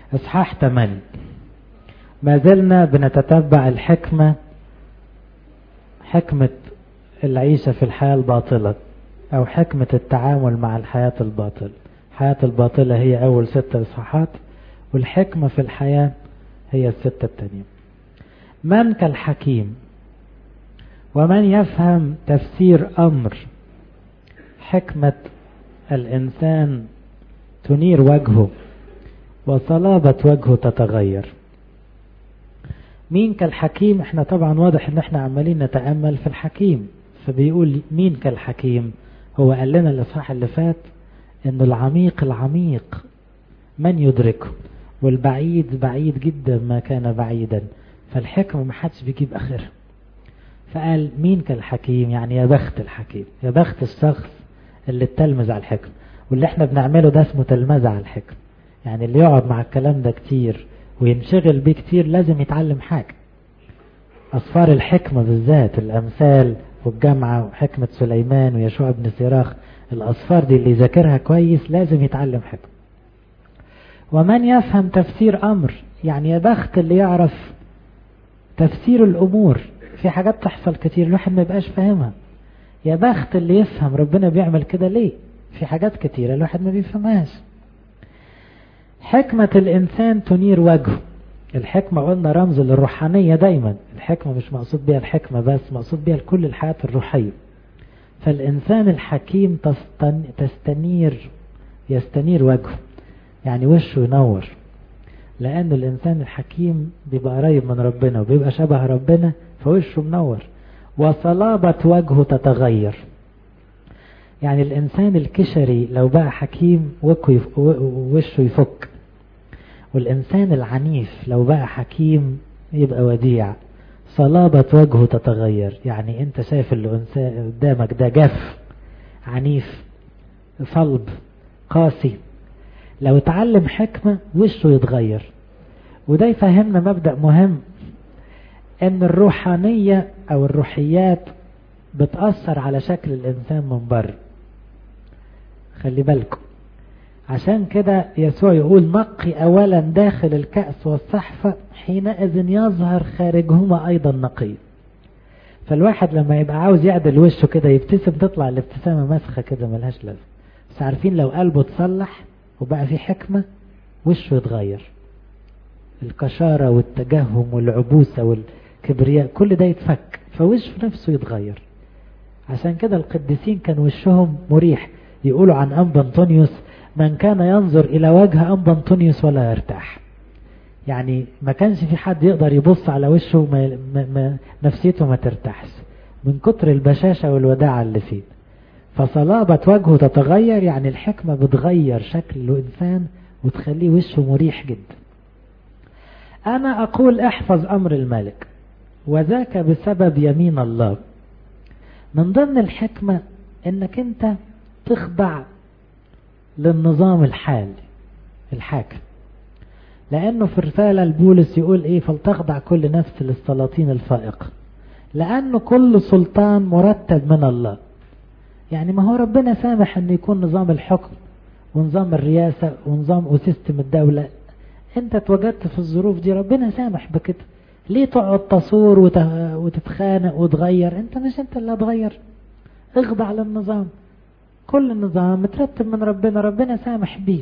اصحاح 8 ما زلنا بنتتبع الحكمة حكمة العيشة في الحياة الباطلة او حكمة التعامل مع الحياة الباطلة الحياة الباطلة هي اول ستة اصحاحات والحكمة في الحياة هي الستة التانية من كالحكيم ومن يفهم تفسير أمر حكمة الإنسان تنير وجهه وصلابة وجهه تتغير مين كالحكيم احنا طبعا واضح ان احنا عمالين نتأمل في الحكيم فبيقول مين كالحكيم هو قال لنا الاصحاح اللي فات ان العميق العميق من يدركه والبعيد بعيد جدا ما كان بعيدا فالحكمة ما حدش بيجيب اخرها فقال مين كالحكيم يعني يا بخت الحكيم يا بخت الشخص اللي اتلمذ على الحكم واللي احنا بنعمله ده اسمه تلمذة على الحكم يعني اللي يقعد مع الكلام ده كتير وينشغل بيه كتير لازم يتعلم حاجة أصفار الحكمة بالذات الأمثال والجامعة وحكمة سليمان ويشوع بن سيراخ الأصفار دي اللي يذاكرها كويس لازم يتعلم حكمة ومن يفهم تفسير أمر يعني يا بخت اللي يعرف تفسير الأمور في حاجات تحصل كتير الواحد ما يبقاش فاهمها يا بخت اللي يفهم ربنا بيعمل كده ليه في حاجات كتيرة الواحد ما بيفهمهاش حكمة الإنسان تنير وجهه الحكمة قلنا رمز للروحانية دايما الحكمة مش مقصود بها الحكمة بس مقصود بها كل الحياة الروحية فالإنسان الحكيم تستنير يستنير وجهه يعني وشه ينور لأن الإنسان الحكيم بيبقى قريب من ربنا وبيبقى شبه ربنا فوشه منور وصلابة وجهه تتغير يعني الإنسان الكشري لو بقى حكيم وشه يفك والإنسان العنيف لو بقى حكيم يبقى وديع صلابة وجهه تتغير يعني انت شايف اللي قدامك ده جاف عنيف صلب قاسي لو اتعلم حكمة وشه يتغير وده يفهمنا مبدأ مهم ان الروحانية او الروحيات بتأثر على شكل الانسان من بره خلي بالكم عشان كده يسوع يقول نقي اولا داخل الكأس والصحفة حينئذ يظهر خارجهما ايضا نقي فالواحد لما يبقى عاوز يعدل وشه كده يبتسم تطلع الابتسامة مسخة كده ملهاش لازمة بس عارفين لو قلبه اتصلح وبقى في حكمة وشه يتغير الكشارة والتجهم والعبوسة والكبرياء كل ده يتفك فوشه نفسه يتغير عشان كده القديسين كان وشهم مريح يقولوا عن أنبا أنطونيوس من كان ينظر إلى وجه أنبا أنطونيوس ولا يرتاح يعني ما كانش في حد يقدر يبص على وشه ما ما نفسيته ما ترتاحش من كتر البشاشة والوداعة اللي فيه فصلابة وجهه تتغير يعني الحكمة بتغير شكل الإنسان وتخليه وشه مريح جدا أنا أقول احفظ أمر الملك وذاك بسبب يمين الله من ضمن الحكمة انك انت تخضع للنظام الحالي الحاكم لانه في رسالة البولس يقول ايه فلتخضع كل نفس للسلاطين الفائقة لانه كل سلطان مرتب من الله يعني ما هو ربنا سامح ان يكون نظام الحكم ونظام الرئاسة ونظام وسيستم الدولة انت اتوجدت في الظروف دي ربنا سامح بكده ليه تقعد تصور وتتخانق وتغير انت مش انت اللي هتغير اخضع للنظام كل النظام مترتب من ربنا ربنا سامح بيه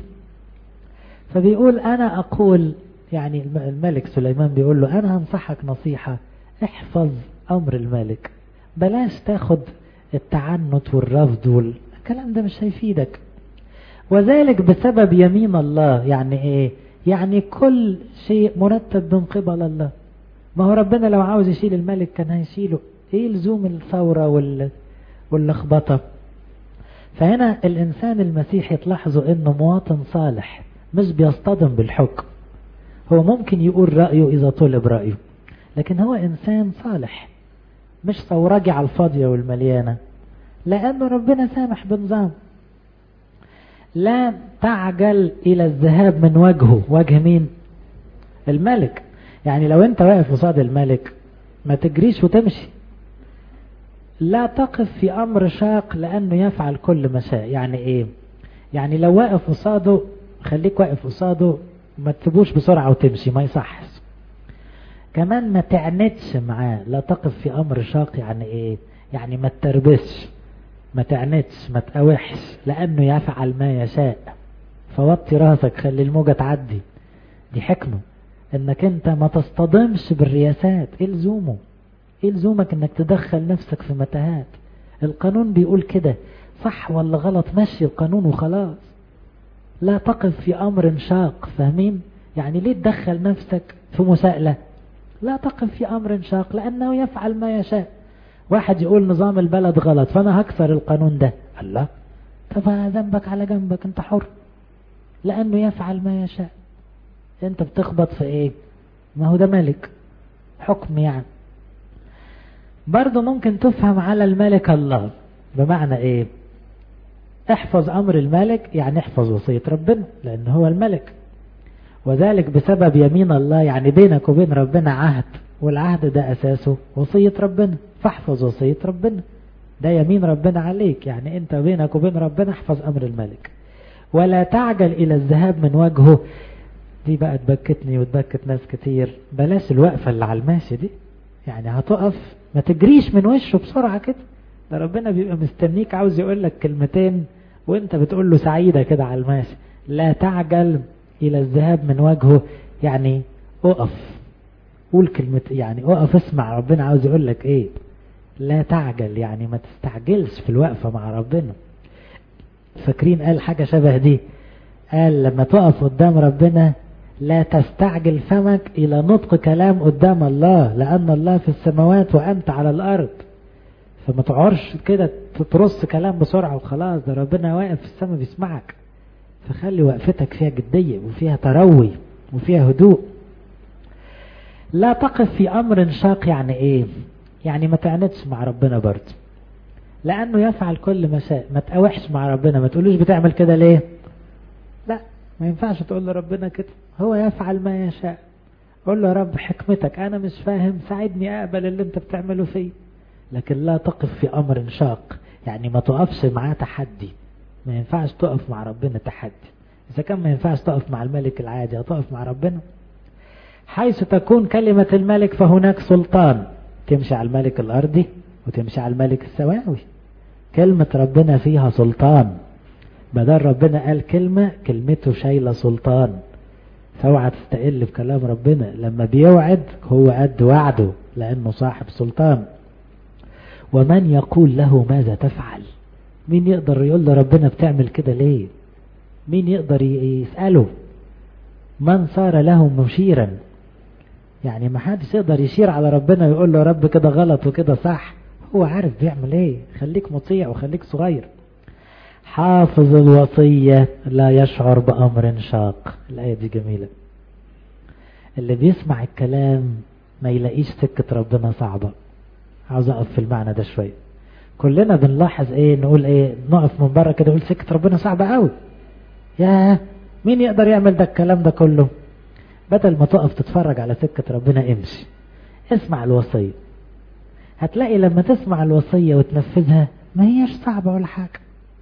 فبيقول انا اقول يعني الملك سليمان بيقول له انا هنصحك نصيحة احفظ امر الملك بلاش تاخد التعنت والرفض والكلام ده مش هيفيدك وذلك بسبب يمين الله يعني ايه يعني كل شيء مرتب من قبل الله ما هو ربنا لو عاوز يشيل الملك كان هيشيله ايه لزوم الثورة وال... واللخبطة فهنا الانسان المسيحي تلاحظوا انه مواطن صالح مش بيصطدم بالحكم هو ممكن يقول رأيه اذا طلب رأيه لكن هو انسان صالح مش ثورجي على الفاضية والمليانة لانه ربنا سامح بنظام لا تعجل الى الذهاب من وجهه وجه مين الملك يعني لو انت واقف قصاد الملك ما تجريش وتمشي لا تقف في امر شاق لانه يفعل كل ما شاء يعني ايه يعني لو واقف قصاده خليك واقف قصاده ما تسيبوش بسرعة وتمشي ما يصحش كمان ما تعنتش معاه لا تقف في امر شاق يعني ايه يعني ما تربسش ما تعنتش ما تقاوحش لانه يفعل ما يشاء فوطي راسك خلي الموجة تعدي دي حكمة انك انت ما تصطدمش بالرياسات ايه لزومه ايه لزومك انك تدخل نفسك في متاهات القانون بيقول كده صح ولا غلط مشي القانون وخلاص لا تقف في امر شاق فاهمين يعني ليه تدخل نفسك في مساءلة لا تقف في امر شاق لانه يفعل ما يشاء واحد يقول نظام البلد غلط فانا هكسر القانون ده الله طب ذنبك على جنبك انت حر لانه يفعل ما يشاء انت بتخبط في ايه ما هو ده ملك حكم يعني برضه ممكن تفهم على الملك الله بمعنى ايه احفظ امر الملك يعني احفظ وصية ربنا لان هو الملك وذلك بسبب يمين الله يعني بينك وبين ربنا عهد والعهد ده اساسه وصية ربنا فاحفظ وصية ربنا ده يمين ربنا عليك يعني انت بينك وبين ربنا احفظ امر الملك ولا تعجل الى الذهاب من وجهه دي بقى تبكتني وتبكت ناس كتير بلاش الوقفة اللي على الماشي دي يعني هتقف ما تجريش من وشه بسرعة كده ده ربنا بيبقى مستنيك عاوز يقول لك كلمتين وانت بتقول له سعيدة كده على الماشي لا تعجل الى الذهاب من وجهه يعني اقف قول كلمة يعني اقف اسمع ربنا عاوز يقول لك ايه لا تعجل يعني ما تستعجلش في الوقفة مع ربنا فاكرين قال حاجة شبه دي قال لما تقف قدام ربنا لا تستعجل فمك إلى نطق كلام قدام الله لأن الله في السماوات وأنت على الأرض فما تعرش كده ترص كلام بسرعة وخلاص ده ربنا واقف في السماء بيسمعك فخلي وقفتك فيها جدية وفيها تروي وفيها هدوء لا تقف في أمر شاق يعني إيه يعني ما تعنتش مع ربنا برضه لأنه يفعل كل ما شاء ما تقاوحش مع ربنا ما تقولوش بتعمل كده ليه لا ما ينفعش تقول لربنا كده هو يفعل ما يشاء قول له يا رب حكمتك أنا مش فاهم ساعدني أقبل اللي أنت بتعمله فيه لكن لا تقف في أمر شاق يعني ما تقفش معاه تحدي ما ينفعش تقف مع ربنا تحدي إذا كان ما ينفعش تقف مع الملك العادي هتقف مع ربنا حيث تكون كلمة الملك فهناك سلطان تمشي على الملك الأرضي وتمشي على الملك السماوي كلمة ربنا فيها سلطان بدل ربنا قال كلمة كلمته شايلة سلطان فاوعى تستقل بكلام ربنا لما بيوعد هو قد وعده لأنه صاحب سلطان ومن يقول له ماذا تفعل مين يقدر يقول لربنا بتعمل كده ليه مين يقدر يسأله من صار له مشيرا يعني ما حدش يقدر يشير على ربنا ويقول له رب كده غلط وكده صح هو عارف بيعمل ايه خليك مطيع وخليك صغير حافظ الوصية لا يشعر بأمر شاق الآية دي جميلة اللي بيسمع الكلام ما يلاقيش سكة ربنا صعبة عاوز أقف في المعنى ده شوية كلنا بنلاحظ ايه نقول ايه نقف من بره كده نقول سكة ربنا صعبة قوي يا مين يقدر يعمل ده الكلام ده كله بدل ما تقف تتفرج على سكة ربنا امشي اسمع الوصية هتلاقي لما تسمع الوصية وتنفذها ما هيش صعبة ولا حاجة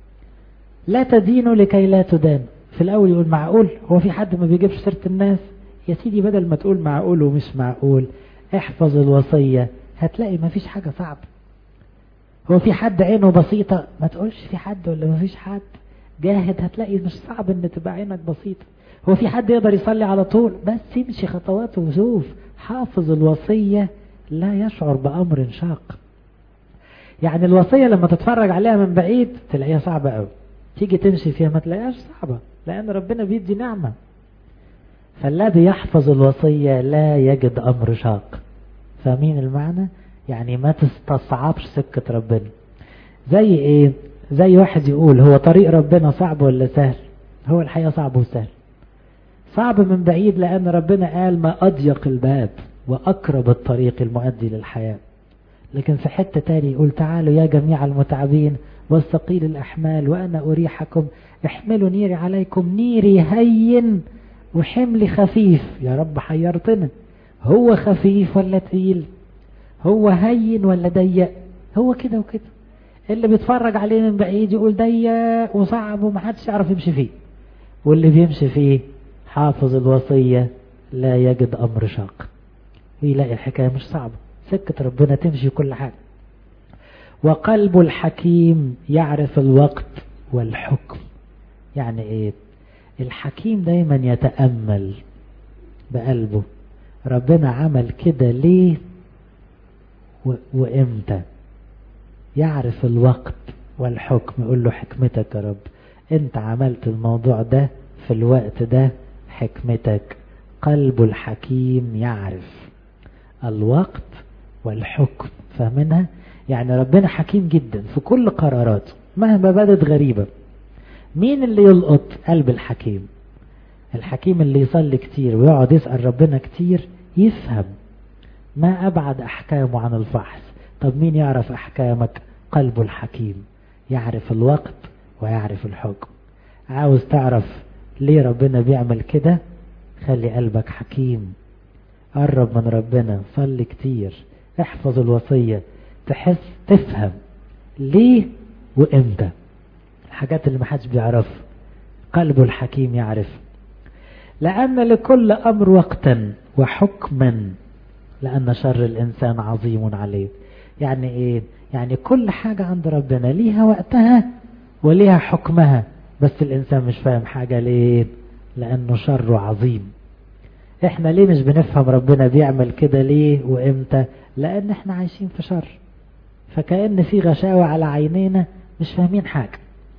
لا تدينوا لكي لا تدان في الأول يقول معقول هو في حد ما بيجيبش سيرة الناس يا سيدي بدل ما تقول معقول ومش معقول احفظ الوصية هتلاقي ما فيش حاجة صعبة هو في حد عينه بسيطة ما تقولش في حد ولا ما فيش حد جاهد هتلاقي مش صعب ان تبقى عينك بسيطة هو في حد يقدر يصلي على طول بس يمشي خطوات وشوف حافظ الوصية لا يشعر بأمر شاق يعني الوصية لما تتفرج عليها من بعيد تلاقيها صعبة قوي تيجي تمشي فيها ما تلاقيهاش صعبة لأن ربنا بيدي نعمة فالذي يحفظ الوصية لا يجد أمر شاق فاهمين المعنى يعني ما تستصعبش سكة ربنا زي ايه زي واحد يقول هو طريق ربنا صعب ولا سهل هو الحقيقة صعب وسهل صعب من بعيد لأن ربنا قال ما أضيق الباب وأقرب الطريق المؤدي للحياة لكن في حتة تاني يقول تعالوا يا جميع المتعبين والثقيل الأحمال وأنا أريحكم احملوا نيري عليكم نيري هين وحملي خفيف يا رب حيرتنا هو خفيف ولا تقيل هو هين ولا ضيق هو كده وكده اللي بيتفرج عليه من بعيد يقول ضيق وصعب ومحدش يعرف يمشي فيه واللي بيمشي فيه حافظ الوصية لا يجد أمر شاق ويلاقي الحكاية مش صعبة سكة ربنا تمشي كل حاجة وقلب الحكيم يعرف الوقت والحكم يعني ايه الحكيم دايما يتأمل بقلبه ربنا عمل كده ليه و... وامتى يعرف الوقت والحكم يقول له حكمتك يا رب انت عملت الموضوع ده في الوقت ده حكمتك قلب الحكيم يعرف الوقت والحكم فاهمينها يعني ربنا حكيم جدا في كل قراراته مهما بدت غريبة مين اللي يلقط قلب الحكيم الحكيم اللي يصلي كتير ويقعد يسأل ربنا كتير يفهم ما أبعد أحكامه عن الفحص طب مين يعرف أحكامك قلب الحكيم يعرف الوقت ويعرف الحكم عاوز تعرف ليه ربنا بيعمل كده خلي قلبك حكيم قرب من ربنا صلي كتير احفظ الوصية تحس تفهم ليه وامتى الحاجات اللي محدش بيعرفها قلب الحكيم يعرف لأن لكل أمر وقتا وحكما لأن شر الإنسان عظيم عليه يعني إيه يعني كل حاجة عند ربنا ليها وقتها وليها حكمها بس الإنسان مش فاهم حاجة ليه لأنه شره عظيم احنا ليه مش بنفهم ربنا بيعمل كده ليه وامتى لأن احنا عايشين في شر فكأن في غشاوة على عينينا مش فاهمين حاجة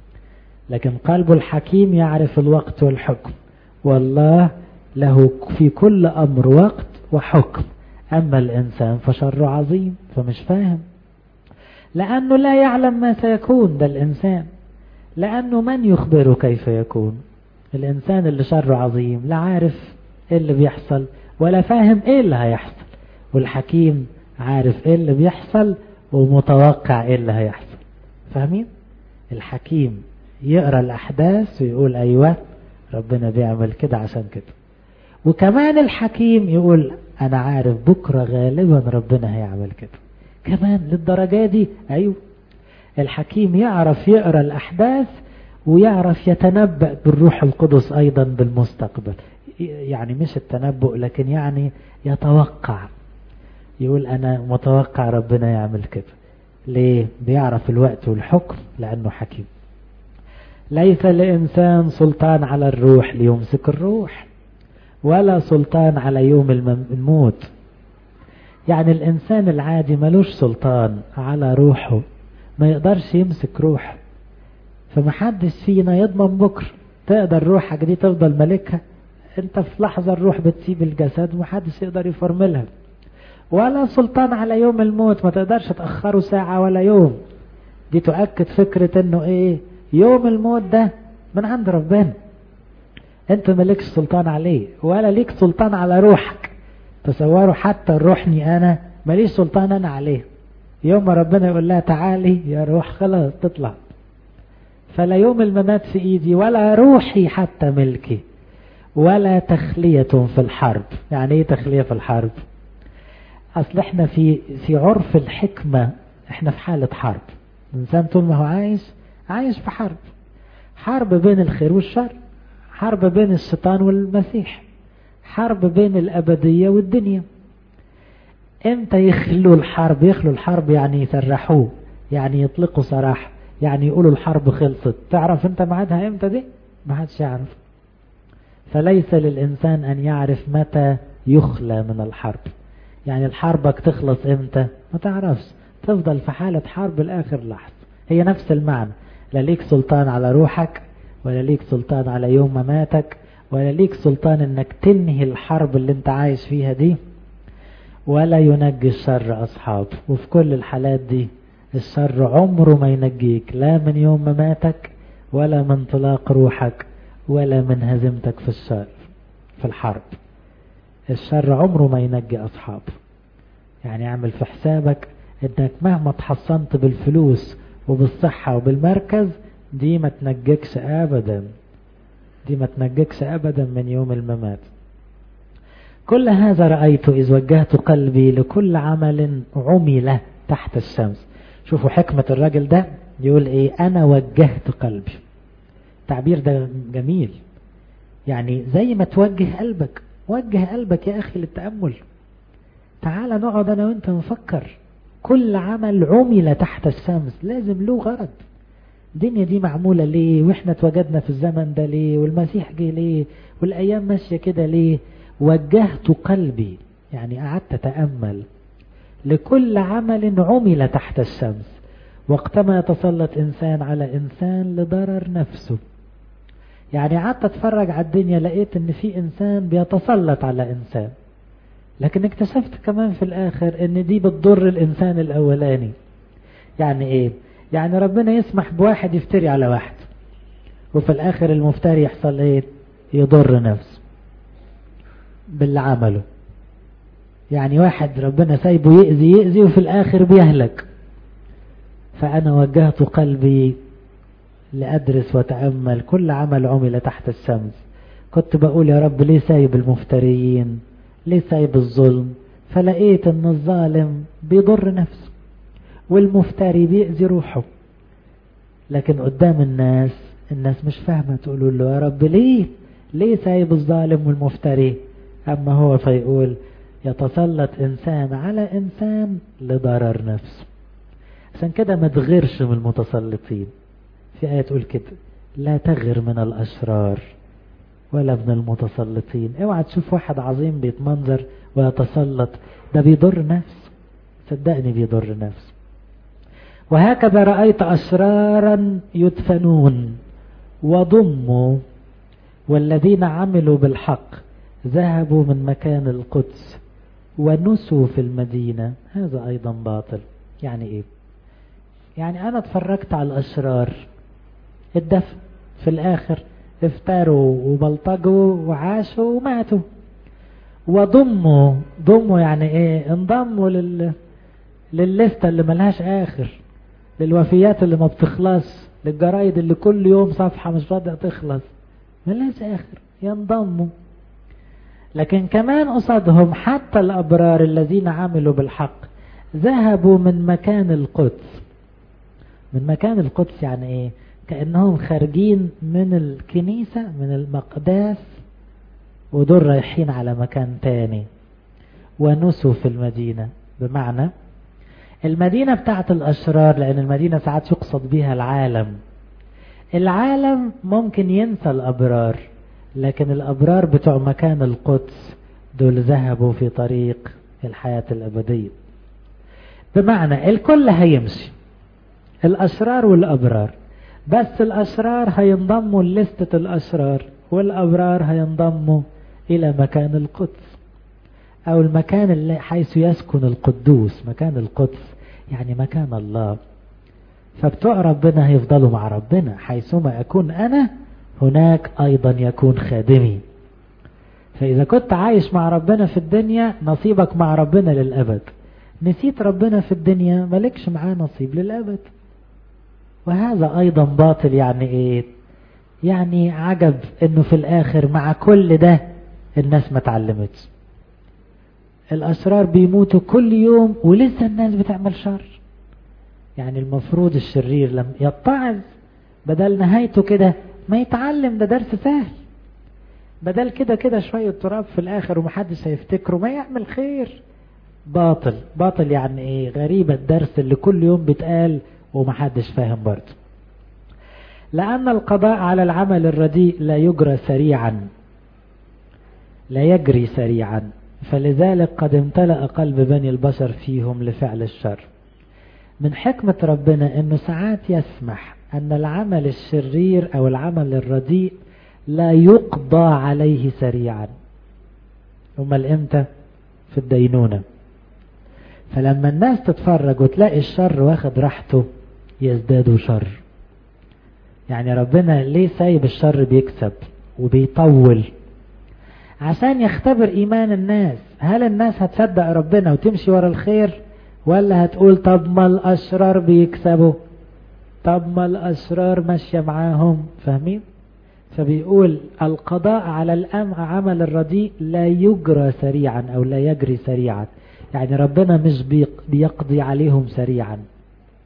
لكن قلب الحكيم يعرف الوقت والحكم والله له في كل أمر وقت وحكم أما الإنسان فشر عظيم فمش فاهم لأنه لا يعلم ما سيكون ده الإنسان لأنه من يخبره كيف يكون الإنسان اللي شره عظيم لا عارف إيه اللي بيحصل ولا فاهم إيه اللي هيحصل والحكيم عارف إيه اللي بيحصل ومتوقع إيه اللي هيحصل فاهمين الحكيم يقرأ الأحداث ويقول أيوة ربنا بيعمل كده عشان كده وكمان الحكيم يقول أنا عارف بكرة غالبا ربنا هيعمل كده كمان للدرجة دي أيوة الحكيم يعرف يقرأ الأحداث ويعرف يتنبأ بالروح القدس أيضا بالمستقبل يعني مش التنبؤ لكن يعني يتوقع يقول أنا متوقع ربنا يعمل كده ليه بيعرف الوقت والحكم لأنه حكيم ليس لإنسان سلطان على الروح ليمسك الروح ولا سلطان على يوم الموت يعني الإنسان العادي ملوش سلطان على روحه ما يقدرش يمسك روحه فمحدش فينا يضمن بكرة تقدر روحك دي تفضل ملكها انت في لحظة الروح بتسيب الجسد ومحدش يقدر يفرملها ولا سلطان على يوم الموت ما تقدرش تأخره ساعة ولا يوم دي تؤكد فكرة انه ايه يوم الموت ده من عند ربنا انت مالكش سلطان عليه ولا ليك سلطان على روحك تصوروا حتى روحني انا ماليش سلطان انا عليه يوم ما ربنا يقول لها تعالي يا روح خلاص تطلع فلا يوم الممات في ايدي ولا روحي حتى ملكي ولا تخلية في الحرب يعني ايه تخلية في الحرب اصل احنا في في عرف الحكمة احنا في حالة حرب الانسان طول ما هو عايش عايش في حرب حرب بين الخير والشر حرب بين الشيطان والمسيح حرب بين الأبدية والدنيا امتى يخلوا الحرب يخلوا الحرب يعني يسرحوه يعني يطلقوا سراح يعني يقولوا الحرب خلصت تعرف انت معادها امتى دي ما حدش يعرف فليس للإنسان أن يعرف متى يخلى من الحرب يعني الحربك تخلص امتى ما تعرفش تفضل في حالة حرب لآخر لحظة هي نفس المعنى لا ليك سلطان على روحك ولا ليك سلطان على يوم مماتك ولا ليك سلطان انك تنهي الحرب اللي انت عايش فيها دي ولا ينجي الشر اصحاب وفي كل الحالات دي الشر عمره ما ينجيك لا من يوم مماتك ولا من طلاق روحك ولا من هزيمتك في الشر في الحرب الشر عمره ما ينجي اصحاب يعني اعمل في حسابك انك مهما تحصنت بالفلوس وبالصحة وبالمركز دي ما تنجكش ابدا دي ما تنجكش ابدا من يوم الممات كل هذا رأيت إذ وجهت قلبي لكل عمل عمل تحت الشمس شوفوا حكمة الراجل ده يقول ايه انا وجهت قلبي التعبير ده جميل يعني زي ما توجه قلبك وجه قلبك يا أخي للتأمل تعال نقعد أنا وأنت نفكر كل عمل عمل تحت الشمس لازم له غرض الدنيا دي معمولة ليه واحنا اتوجدنا في الزمن ده ليه والمسيح جه ليه والأيام ماشية كده ليه وجهت قلبي يعني قعدت أتأمل لكل عمل عمل تحت الشمس وقتما يتسلط إنسان على إنسان لضرر نفسه يعني قعدت أتفرج على الدنيا لقيت إن في إنسان بيتسلط على إنسان لكن اكتشفت كمان في الآخر إن دي بتضر الإنسان الأولاني يعني إيه؟ يعني ربنا يسمح بواحد يفتري على واحد وفي الآخر المفتري يحصل إيه؟ يضر نفسه باللي عمله يعني واحد ربنا سايبه يأذي يأذي وفي الآخر بيهلك فأنا وجهت قلبي لأدرس وتأمل كل عمل عمل تحت الشمس كنت بقول يا رب ليه سايب المفتريين ليه سايب الظلم فلقيت ان الظالم بيضر نفسه والمفتري بيأذي روحه لكن قدام الناس الناس مش فاهمة تقولوا له يا رب ليه ليه سايب الظالم والمفتري أما هو فيقول يتسلط إنسان على إنسان لضرر نفسه عشان كده ما تغيرش من المتسلطين في آية تقول كده لا تغر من الأشرار ولا من المتسلطين اوعى تشوف واحد عظيم بيتمنظر ويتسلط ده بيضر نفسه صدقني بيضر نفسه وهكذا رأيت أشرارا يدفنون وضموا والذين عملوا بالحق ذهبوا من مكان القدس ونسوا في المدينة هذا أيضا باطل يعني إيه يعني أنا اتفرجت على الأشرار الدفن في الآخر افتروا وبلطجوا وعاشوا وماتوا وضموا ضموا يعني ايه انضموا لل للليستة اللي ملهاش اخر للوفيات اللي ما بتخلص للجرايد اللي كل يوم صفحة مش راضية تخلص ملهاش اخر ينضموا لكن كمان قصادهم حتى الابرار الذين عملوا بالحق ذهبوا من مكان القدس من مكان القدس يعني ايه كأنهم خارجين من الكنيسة من المقداس ودول رايحين على مكان تاني ونسوا في المدينة بمعنى المدينة بتاعت الأشرار لأن المدينة ساعات يقصد بها العالم العالم ممكن ينسى الأبرار لكن الأبرار بتوع مكان القدس دول ذهبوا في طريق الحياة الأبدية بمعنى الكل هيمشي الأشرار والأبرار بس الأشرار هينضموا لستة الأشرار والأبرار هينضموا إلى مكان القدس أو المكان اللي حيث يسكن القدوس مكان القدس يعني مكان الله فبتوع ربنا هيفضلوا مع ربنا حيثما أكون أنا هناك أيضا يكون خادمي فإذا كنت عايش مع ربنا في الدنيا نصيبك مع ربنا للأبد نسيت ربنا في الدنيا ملكش معاه نصيب للأبد وهذا أيضا باطل يعني إيه يعني عجب إنه في الآخر مع كل ده الناس ما تعلمتش الأسرار بيموتوا كل يوم ولسه الناس بتعمل شر يعني المفروض الشرير لما يتعظ بدل نهايته كده ما يتعلم ده درس سهل بدل كده كده شوية تراب في الآخر ومحدش هيفتكره ما يعمل خير باطل باطل يعني ايه غريبة الدرس اللي كل يوم بيتقال ومحدش فاهم برضه لأن القضاء على العمل الرديء لا يجرى سريعا لا يجري سريعا فلذلك قد امتلأ قلب بني البشر فيهم لفعل الشر من حكمة ربنا انه ساعات يسمح ان العمل الشرير او العمل الرديء لا يقضى عليه سريعا امال امتى في الدينونة فلما الناس تتفرج وتلاقي الشر واخد راحته يزدادوا شر يعني ربنا ليه سايب الشر بيكسب وبيطول عشان يختبر ايمان الناس هل الناس هتصدق ربنا وتمشي ورا الخير ولا هتقول طب ما الاشرار بيكسبوا طب ما الاشرار ماشيه معاهم فاهمين فبيقول القضاء على الأم عمل الرديء لا يجرى سريعا او لا يجري سريعا يعني ربنا مش بيقضي عليهم سريعا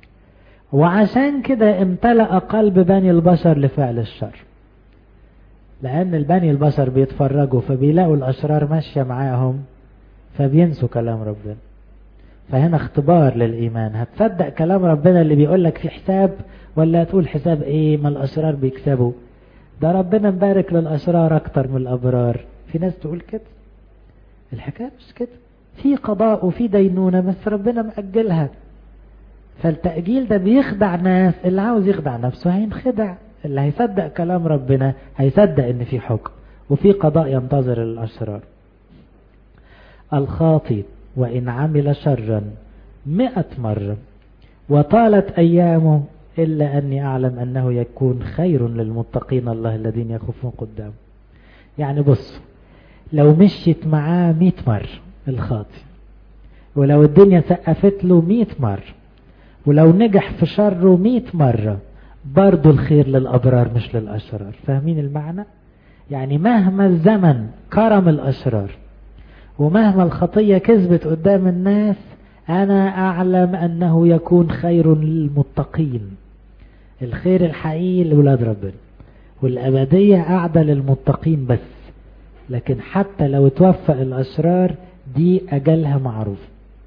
وعشان كده امتلأ قلب بني البشر لفعل الشر لأن البني البشر بيتفرجوا فبيلاقوا الأشرار ماشية معاهم فبينسوا كلام ربنا فهنا اختبار للإيمان هتصدق كلام ربنا اللي بيقول لك في حساب ولا تقول حساب ايه ما الأشرار بيكسبوا ده ربنا مبارك للأشرار أكتر من الأبرار في ناس تقول كده الحكاية مش كده في قضاء وفي دينونة بس ربنا مأجلها فالتأجيل ده بيخدع ناس اللي عاوز يخدع نفسه هينخدع اللي هيصدق كلام ربنا هيصدق ان في حكم وفي قضاء ينتظر الأشرار الخاطي وإن عمل شرا مئة مرة وطالت أيامه إلا أني أعلم أنه يكون خير للمتقين الله الذين يخافون قدامه يعني بص لو مشيت معاه مئة مرة الخاطي ولو الدنيا سقفت له مئة مرة ولو نجح في شره مئة مرة برضو الخير للأبرار مش للأشرار فاهمين المعنى يعني مهما الزمن كرم الأشرار ومهما الخطية كذبت قدام الناس أنا أعلم أنه يكون خير للمتقين الخير الحقيقي لولاد ربنا والأبدية أعدى للمتقين بس لكن حتى لو توفق الأشرار دي أجلها معروف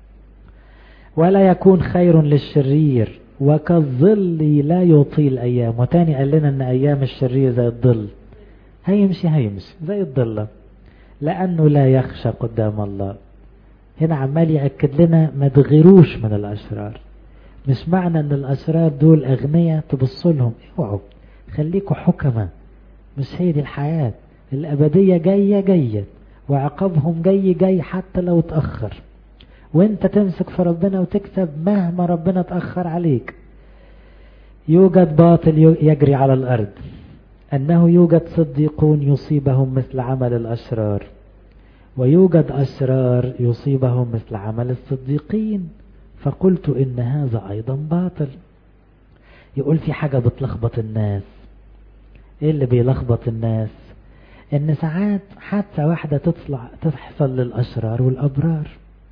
ولا يكون خير للشرير وكالظل لا يطيل أيام وتاني قال لنا أن أيام الشرير زي الظل هيمشي هيمشي زي الظلة لأنه لا يخشى قدام الله هنا عمال يأكد لنا ما تغيروش من الأشرار مش معنى أن الأشرار دول أغنياء تبصوا لهم اوعوا خليكوا حكمة مش هي دي الحياة الأبدية جاية جاية وعقابهم جاي جاي حتى لو تأخر وانت تمسك في ربنا وتكسب مهما ربنا تأخر عليك يوجد باطل يجري على الأرض أنه يوجد صديقون يصيبهم مثل عمل الأشرار ويوجد أشرار يصيبهم مثل عمل الصديقين فقلت إن هذا أيضا باطل يقول في حاجة بتلخبط الناس إيه اللي بيلخبط الناس إن ساعات حتى واحدة تطلع تحصل للأشرار والأبرار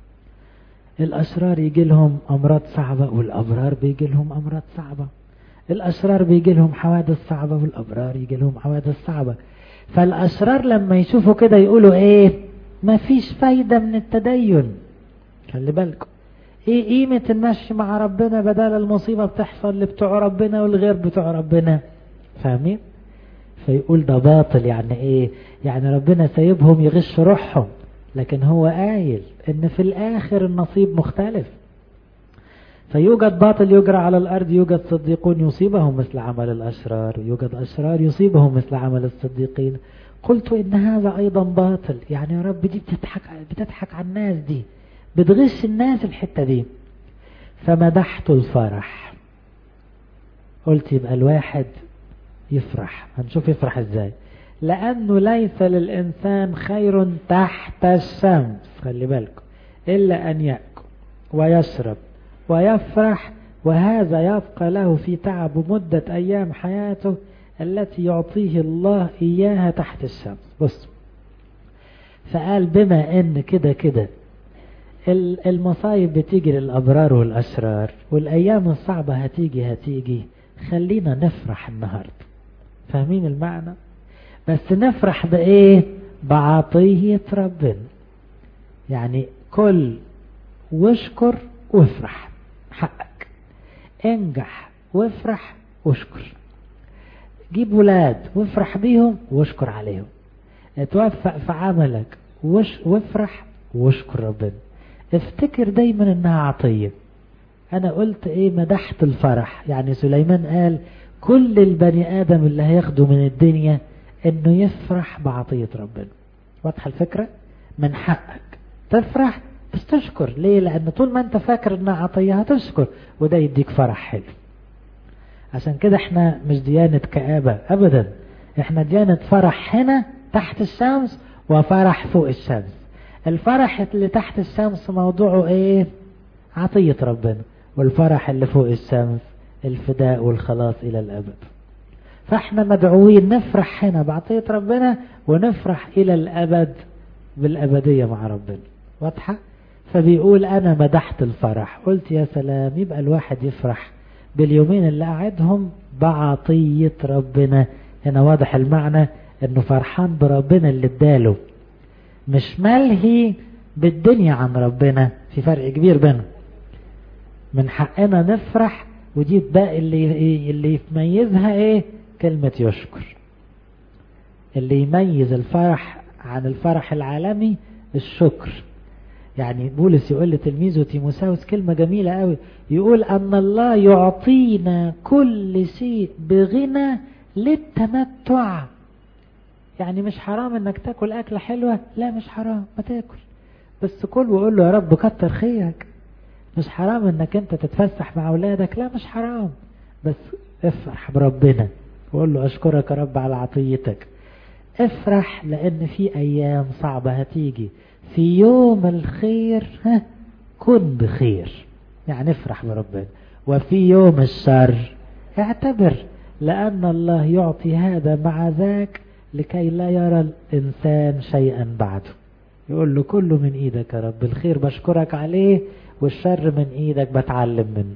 الأشرار يجي لهم أمراض صعبة والأبرار بيجي لهم أمراض صعبة الأشرار بيجي لهم حوادث صعبة والأبرار يجي لهم حوادث صعبة فالأشرار لما يشوفوا كده يقولوا إيه ما فيش فايدة من التدين خلي بالكم إيه قيمة المشي مع ربنا بدل المصيبة بتحصل لبتوع ربنا والغير بتوع ربنا فاهمين فيقول ده باطل يعني إيه يعني ربنا سايبهم يغش روحهم لكن هو قايل ان في الاخر النصيب مختلف فيوجد باطل يجرى على الارض يوجد صديقون يصيبهم مثل عمل الاشرار يوجد اشرار يصيبهم مثل عمل الصديقين قلت ان هذا ايضا باطل يعني يا رب دي بتضحك بتضحك على الناس دي بتغش الناس الحتة دي فمدحت الفرح قلت يبقى الواحد يفرح هنشوف يفرح ازاي لأنه ليس للإنسان خير تحت الشمس خلي بالكم إلا أن يأكل ويشرب ويفرح وهذا يبقى له في تعب مدة أيام حياته التي يعطيه الله إياها تحت الشمس بص فقال بما أن كده كده المصايب بتيجي للأبرار والأشرار والأيام الصعبة هتيجي هتيجي خلينا نفرح النهاردة فاهمين المعنى؟ بس نفرح بإيه بعطية ربنا يعني كل واشكر وافرح حقك انجح وافرح واشكر جيب ولاد وافرح بيهم واشكر عليهم اتوفق في عملك وش وافرح واشكر ربنا افتكر دايما انها عطية انا قلت ايه مدحت الفرح يعني سليمان قال كل البني ادم اللي هياخده من الدنيا انه يفرح بعطية ربنا واضحة الفكرة من حقك تفرح بس تشكر ليه لان طول ما انت فاكر انها عطية هتشكر وده يديك فرح حلو عشان كده احنا مش ديانة كآبة ابدا احنا ديانة فرح هنا تحت الشمس وفرح فوق الشمس الفرح اللي تحت الشمس موضوعه ايه عطية ربنا والفرح اللي فوق الشمس الفداء والخلاص الى الابد فاحنا مدعوين نفرح هنا بعطية ربنا ونفرح الى الابد بالابدية مع ربنا واضحة فبيقول انا مدحت الفرح قلت يا سلام يبقى الواحد يفرح باليومين اللي قعدهم بعطية ربنا هنا واضح المعنى انه فرحان بربنا اللي اداله مش ملهي بالدنيا عن ربنا في فرق كبير بينهم من حقنا نفرح ودي بقى اللي اللي يميزها ايه كلمة يشكر اللي يميز الفرح عن الفرح العالمي الشكر يعني بولس يقول لتلميذه تيموساوس كلمة جميلة قوي يقول أن الله يعطينا كل شيء بغنى للتمتع يعني مش حرام انك تاكل أكلة حلوة لا مش حرام ما تاكل بس كل وقول له يا رب كتر خيرك مش حرام انك انت تتفسح مع اولادك لا مش حرام بس افرح بربنا وقول له اشكرك يا رب على عطيتك افرح لان في ايام صعبة هتيجي في يوم الخير ها كن بخير يعني افرح بربنا وفي يوم الشر اعتبر لأن الله يعطي هذا مع ذاك لكي لا يرى الإنسان شيئا بعده يقول له كله من إيدك يا رب الخير بشكرك عليه والشر من إيدك بتعلم منه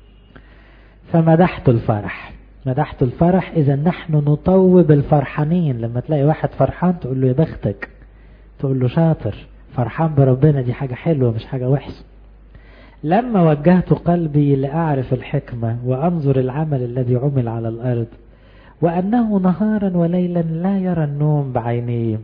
فمدحت الفرح مدحت الفرح إذا نحن نطوب الفرحانين لما تلاقي واحد فرحان تقول له يا بختك تقول له شاطر فرحان بربنا دي حاجة حلوة مش حاجة وحشة لما وجهت قلبي لأعرف الحكمة وأنظر العمل الذي عمل على الأرض وأنه نهارا وليلا لا يرى النوم بعينيه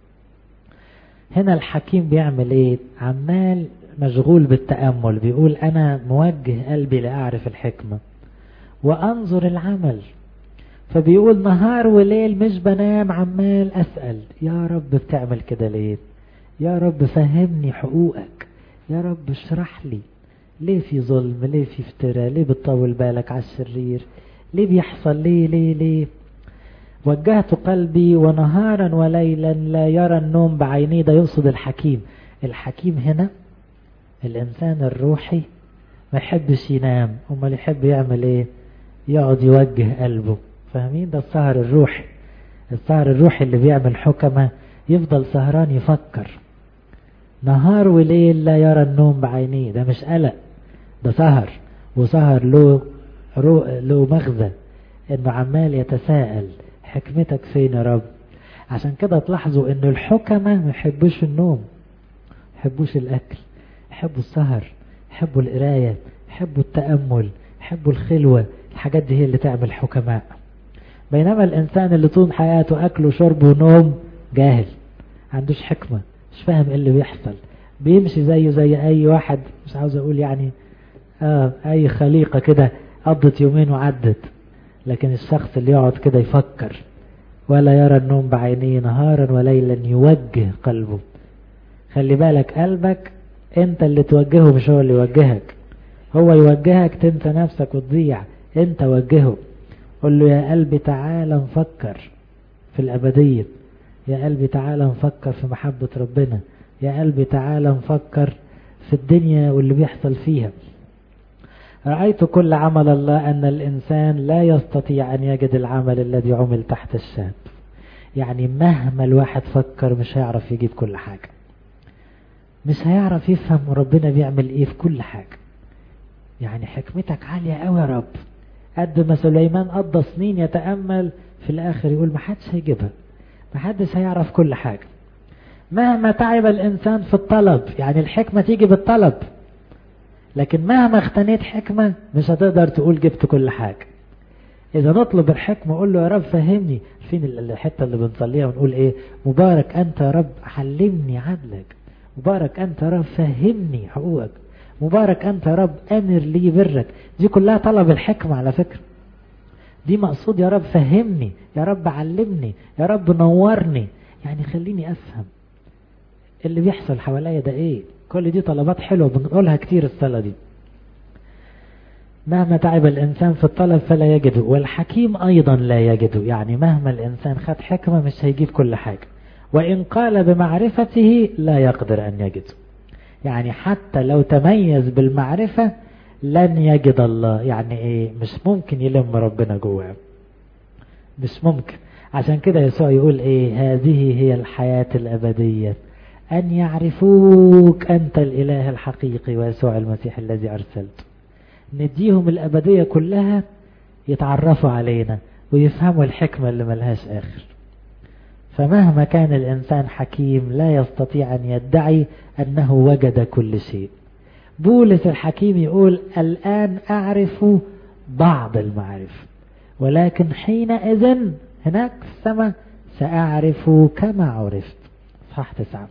هنا الحكيم بيعمل ايه عمال مشغول بالتأمل بيقول أنا موجه قلبي لأعرف الحكمة وأنظر العمل فبيقول نهار وليل مش بنام عمال أسأل يا رب بتعمل كده ليه يا رب فهمني حقوقك يا رب اشرح لي ليه في ظلم ليه في افتراء ليه بتطول بالك على الشرير ليه بيحصل ليه ليه ليه وجهت قلبي ونهارا وليلا لا يرى النوم بعينيه ده يقصد الحكيم الحكيم هنا الإنسان الروحي ما يحبش ينام امال يحب يعمل ايه يقعد يوجه قلبه فاهمين ده السهر الروحي السهر الروحي اللي بيعمل حكمة يفضل سهران يفكر نهار وليل لا يرى النوم بعينيه ده مش قلق ده سهر وسهر له له مغزى انه عمال يتساءل حكمتك فين يا رب عشان كده تلاحظوا ان الحكمة ما يحبوش النوم يحبوش الاكل يحبوا السهر يحبوا القراية يحبوا التأمل يحبوا الخلوة الحاجات دي هي اللي تعمل حكماء بينما الإنسان اللي طول حياته أكل وشرب ونوم جاهل عندوش حكمة مش فاهم ايه اللي بيحصل بيمشي زيه زي أي واحد مش عاوز أقول يعني آه أي خليقة كده قضت يومين وعدت لكن الشخص اللي يقعد كده يفكر ولا يرى النوم بعينيه نهارا وليلا يوجه قلبه خلي بالك قلبك انت اللي توجهه مش هو اللي يوجهك هو يوجهك تنسى نفسك وتضيع انت وجهه قل له يا قلبي تعالى نفكر في الأبدية يا قلبي تعالى نفكر في محبة ربنا يا قلبي تعالى نفكر في الدنيا واللي بيحصل فيها رأيت كل عمل الله أن الإنسان لا يستطيع أن يجد العمل الذي عمل تحت الشاب يعني مهما الواحد فكر مش هيعرف يجيب كل حاجة مش هيعرف يفهم ربنا بيعمل ايه في كل حاجة يعني حكمتك عالية قوي يا رب قد ما سليمان قضى سنين يتأمل في الآخر يقول ما حدش هيجيبها ما حدش هيعرف كل حاجة مهما تعب الإنسان في الطلب يعني الحكمة تيجي بالطلب لكن مهما اختنيت حكمة مش هتقدر تقول جبت كل حاجة إذا نطلب الحكمة قول له يا رب فهمني فين الحتة اللي بنصليها ونقول إيه مبارك أنت يا رب علمني عدلك مبارك أنت يا رب فهمني حقوقك مبارك أنت يا رب أمر لي برك دي كلها طلب الحكمة على فكرة دي مقصود يا رب فهمني يا رب علمني يا رب نورني يعني خليني أفهم اللي بيحصل حواليا ده إيه كل دي طلبات حلوة بنقولها كتير الصلاة دي مهما تعب الإنسان في الطلب فلا يجده والحكيم أيضا لا يجده يعني مهما الإنسان خد حكمة مش هيجيب كل حاجة وإن قال بمعرفته لا يقدر أن يجده يعني حتى لو تميز بالمعرفة لن يجد الله يعني إيه مش ممكن يلم ربنا جواه مش ممكن عشان كده يسوع يقول إيه هذه هي الحياة الأبدية أن يعرفوك أنت الإله الحقيقي ويسوع المسيح الذي أرسلته نديهم الأبدية كلها يتعرفوا علينا ويفهموا الحكمة اللي ملهاش آخر فمهما كان الإنسان حكيم لا يستطيع أن يدعي أنه وجد كل شيء بولس الحكيم يقول الآن أعرف بعض المعرفة ولكن حينئذ هناك في السماء سأعرف كما عرفت صح تسعة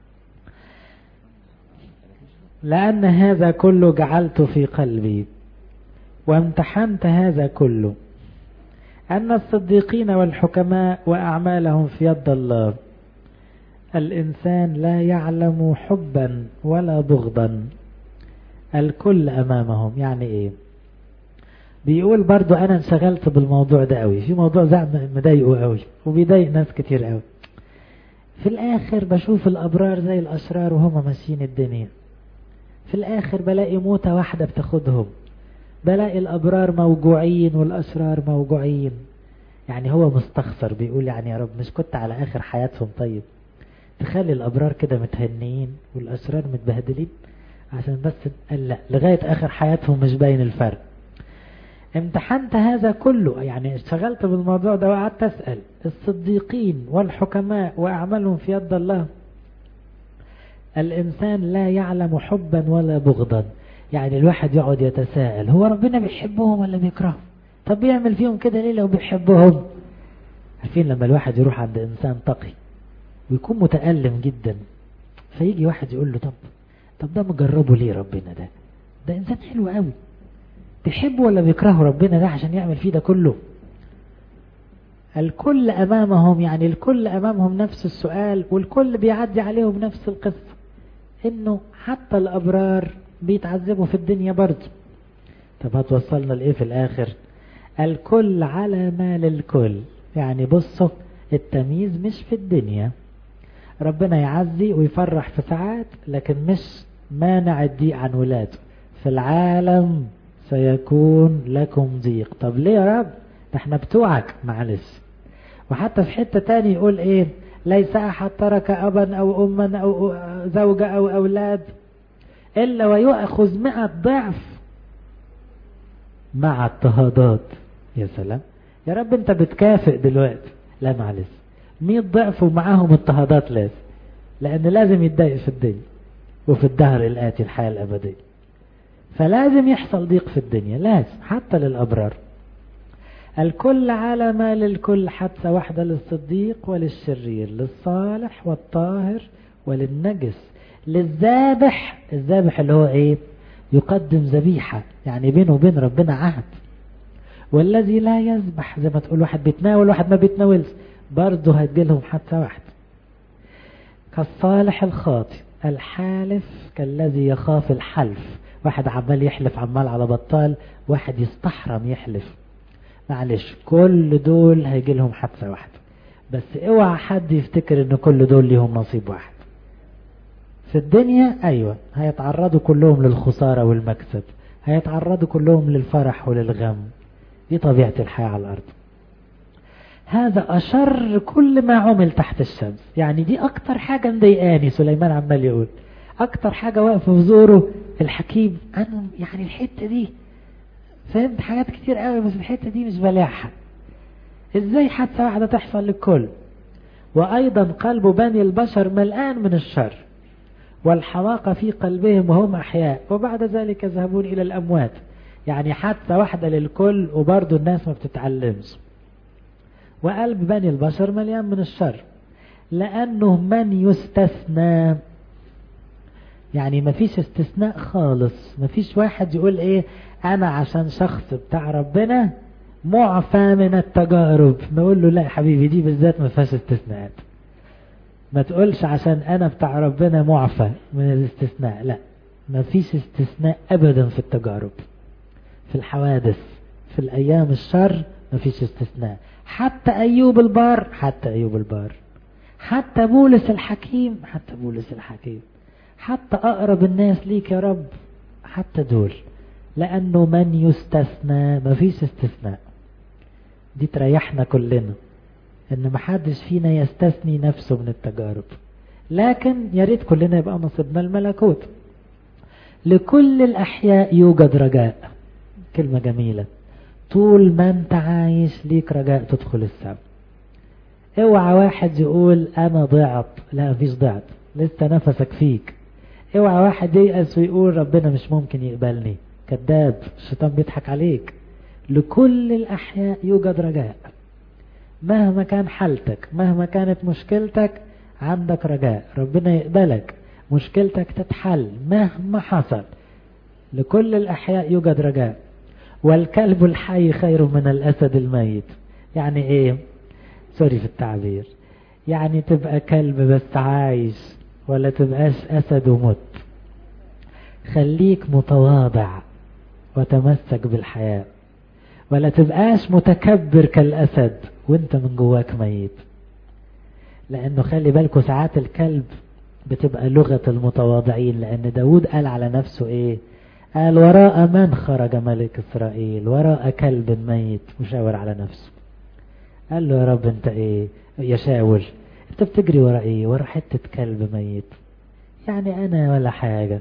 لأن هذا كله جعلت في قلبي وامتحنت هذا كله أن الصديقين والحكماء وأعمالهم في يد الله الإنسان لا يعلم حبا ولا بغضا الكل أمامهم يعني إيه بيقول برضو أنا انشغلت بالموضوع ده قوي في موضوع زعم مضايقه قوي وبيضايق ناس كتير قوي في الآخر بشوف الأبرار زي الأشرار وهم ماشيين الدنيا في الآخر بلاقي موتة واحدة بتاخدهم بلاقي الأبرار موجوعين والأشرار موجوعين يعني هو مستخسر بيقول يعني يا رب مش كنت على آخر حياتهم طيب تخلي الأبرار كده متهنيين والأشرار متبهدلين عشان بس قال لا لغاية آخر حياتهم مش باين الفرق امتحنت هذا كله يعني اشتغلت بالموضوع ده وقعدت أسأل الصديقين والحكماء وأعمالهم في يد الله الإنسان لا يعلم حبا ولا بغضا يعني الواحد يقعد يتساءل هو ربنا بيحبهم ولا بيكرههم طب بيعمل فيهم كده ليه لو بيحبهم عارفين لما الواحد يروح عند إنسان تقي ويكون متألم جدا فيجي واحد يقول له طب طب ده مجربه ليه ربنا ده ده إنسان حلو قوي بيحبه ولا بيكرهه ربنا ده عشان يعمل فيه ده كله الكل أمامهم يعني الكل أمامهم نفس السؤال والكل بيعدي عليهم نفس القصة إنه حتى الأبرار بيتعذبوا في الدنيا برضه طب هتوصلنا لإيه في الآخر الكل على ما للكل يعني بصوا التمييز مش في الدنيا ربنا يعزي ويفرح في ساعات لكن مش مانع الضيق عن ولاده في العالم سيكون لكم ضيق طب ليه يا رب ده احنا بتوعك معلش وحتى في حتة تاني يقول ايه ليس احد ترك ابا او اما او زوجة او اولاد الا ويأخذ مئة ضعف مع اضطهادات يا سلام يا رب انت بتكافئ دلوقتي لا معلش مئة ضعف ومعاهم اضطهادات لازم لان لازم يتضايق في الدنيا وفي الدهر الآتي الحياة الأبدية فلازم يحصل ضيق في الدنيا لازم حتى للأبرار الكل على ما للكل حتى واحدة للصديق وللشرير للصالح والطاهر وللنجس للذابح الذابح اللي هو ايه يقدم ذبيحة يعني بينه وبين ربنا عهد والذي لا يذبح زي ما تقول واحد بيتناول واحد ما بيتناولش برضه هتجيلهم حتى واحد كالصالح الخاطئ الحالف كالذي يخاف الحلف واحد عمال يحلف عمال على بطال واحد يستحرم يحلف معلش كل دول هيجي لهم حادثة واحدة بس اوعى حد يفتكر ان كل دول ليهم نصيب واحد في الدنيا ايوه هيتعرضوا كلهم للخسارة والمكسب هيتعرضوا كلهم للفرح وللغم دي طبيعة الحياة على الارض هذا أشر كل ما عمل تحت الشمس يعني دي أكتر حاجة مضايقاني سليمان عمال يقول أكتر حاجة واقفة في زوره الحكيم أنا يعني الحتة دي فهمت حاجات كتير قوي بس الحتة دي مش بلاحة ازاي حادثة واحدة تحصل للكل وأيضا قلب بني البشر ملآن من الشر والحماقة في قلبهم وهم أحياء وبعد ذلك يذهبون إلى الأموات يعني حادثة واحدة للكل وبرضه الناس ما بتتعلمش وقلب بني البشر مليان من الشر لأنه من يستثنى يعني ما فيش استثناء خالص ما فيش واحد يقول ايه انا عشان شخص بتاع ربنا معفى من التجارب نقول له لا يا حبيبي دي بالذات ما فيهاش استثناءات ما تقولش عشان انا بتاع ربنا معفى من الاستثناء لا ما فيش استثناء ابدا في التجارب في الحوادث في الايام الشر ما فيش استثناء حتى ايوب البار حتى ايوب البار حتى بولس الحكيم حتى بولس الحكيم حتى أقرب الناس ليك يا رب حتى دول لأنه من يستثنى مفيش استثناء دي تريحنا كلنا إن محدش فينا يستثني نفسه من التجارب لكن يا ريت كلنا يبقى نصيبنا الملكوت لكل الأحياء يوجد رجاء كلمة جميلة طول ما انت عايش ليك رجاء تدخل السبب اوعى واحد يقول انا ضعت لا مفيش ضعت لسه نفسك فيك اوعى واحد ييأس ويقول ربنا مش ممكن يقبلني كذاب الشيطان بيضحك عليك لكل الأحياء يوجد رجاء مهما كان حالتك مهما كانت مشكلتك عندك رجاء ربنا يقبلك مشكلتك تتحل مهما حصل لكل الأحياء يوجد رجاء والكلب الحي خير من الأسد الميت يعني ايه سوري في التعبير يعني تبقى كلب بس عايش ولا تبقاش أسد ومت خليك متواضع وتمسك بالحياة ولا تبقاش متكبر كالأسد وانت من جواك ميت لأنه خلي بالكوا ساعات الكلب بتبقى لغة المتواضعين لأن داود قال على نفسه ايه قال وراء من خرج ملك إسرائيل وراء كلب ميت مشاور على نفسه قال له يا رب انت ايه يا شاول انت بتجري ورا ايه ورا حتة كلب ميت يعني انا ولا حاجة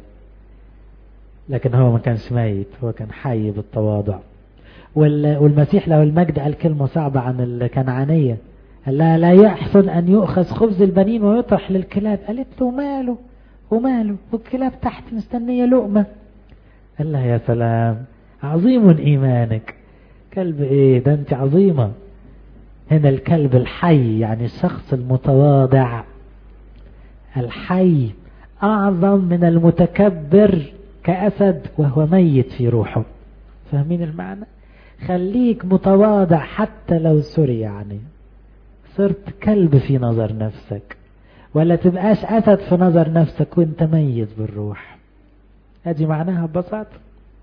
لكن هو ما كانش ميت هو كان حي بالتواضع والمسيح له المجد قال كلمة صعبة عن الكنعانية قال لها لا يحسن أن يؤخذ خبز البنين ويطرح للكلاب قالت له ماله وماله والكلاب تحت مستنية لقمة قال لها يا سلام عظيم إيمانك كلب إيه ده أنت عظيمة هنا الكلب الحي يعني الشخص المتواضع الحي أعظم من المتكبر كأسد وهو ميت في روحه فاهمين المعنى خليك متواضع حتى لو سوري يعني صرت كلب في نظر نفسك ولا تبقاش أسد في نظر نفسك وانت ميت بالروح ادي معناها ببساطة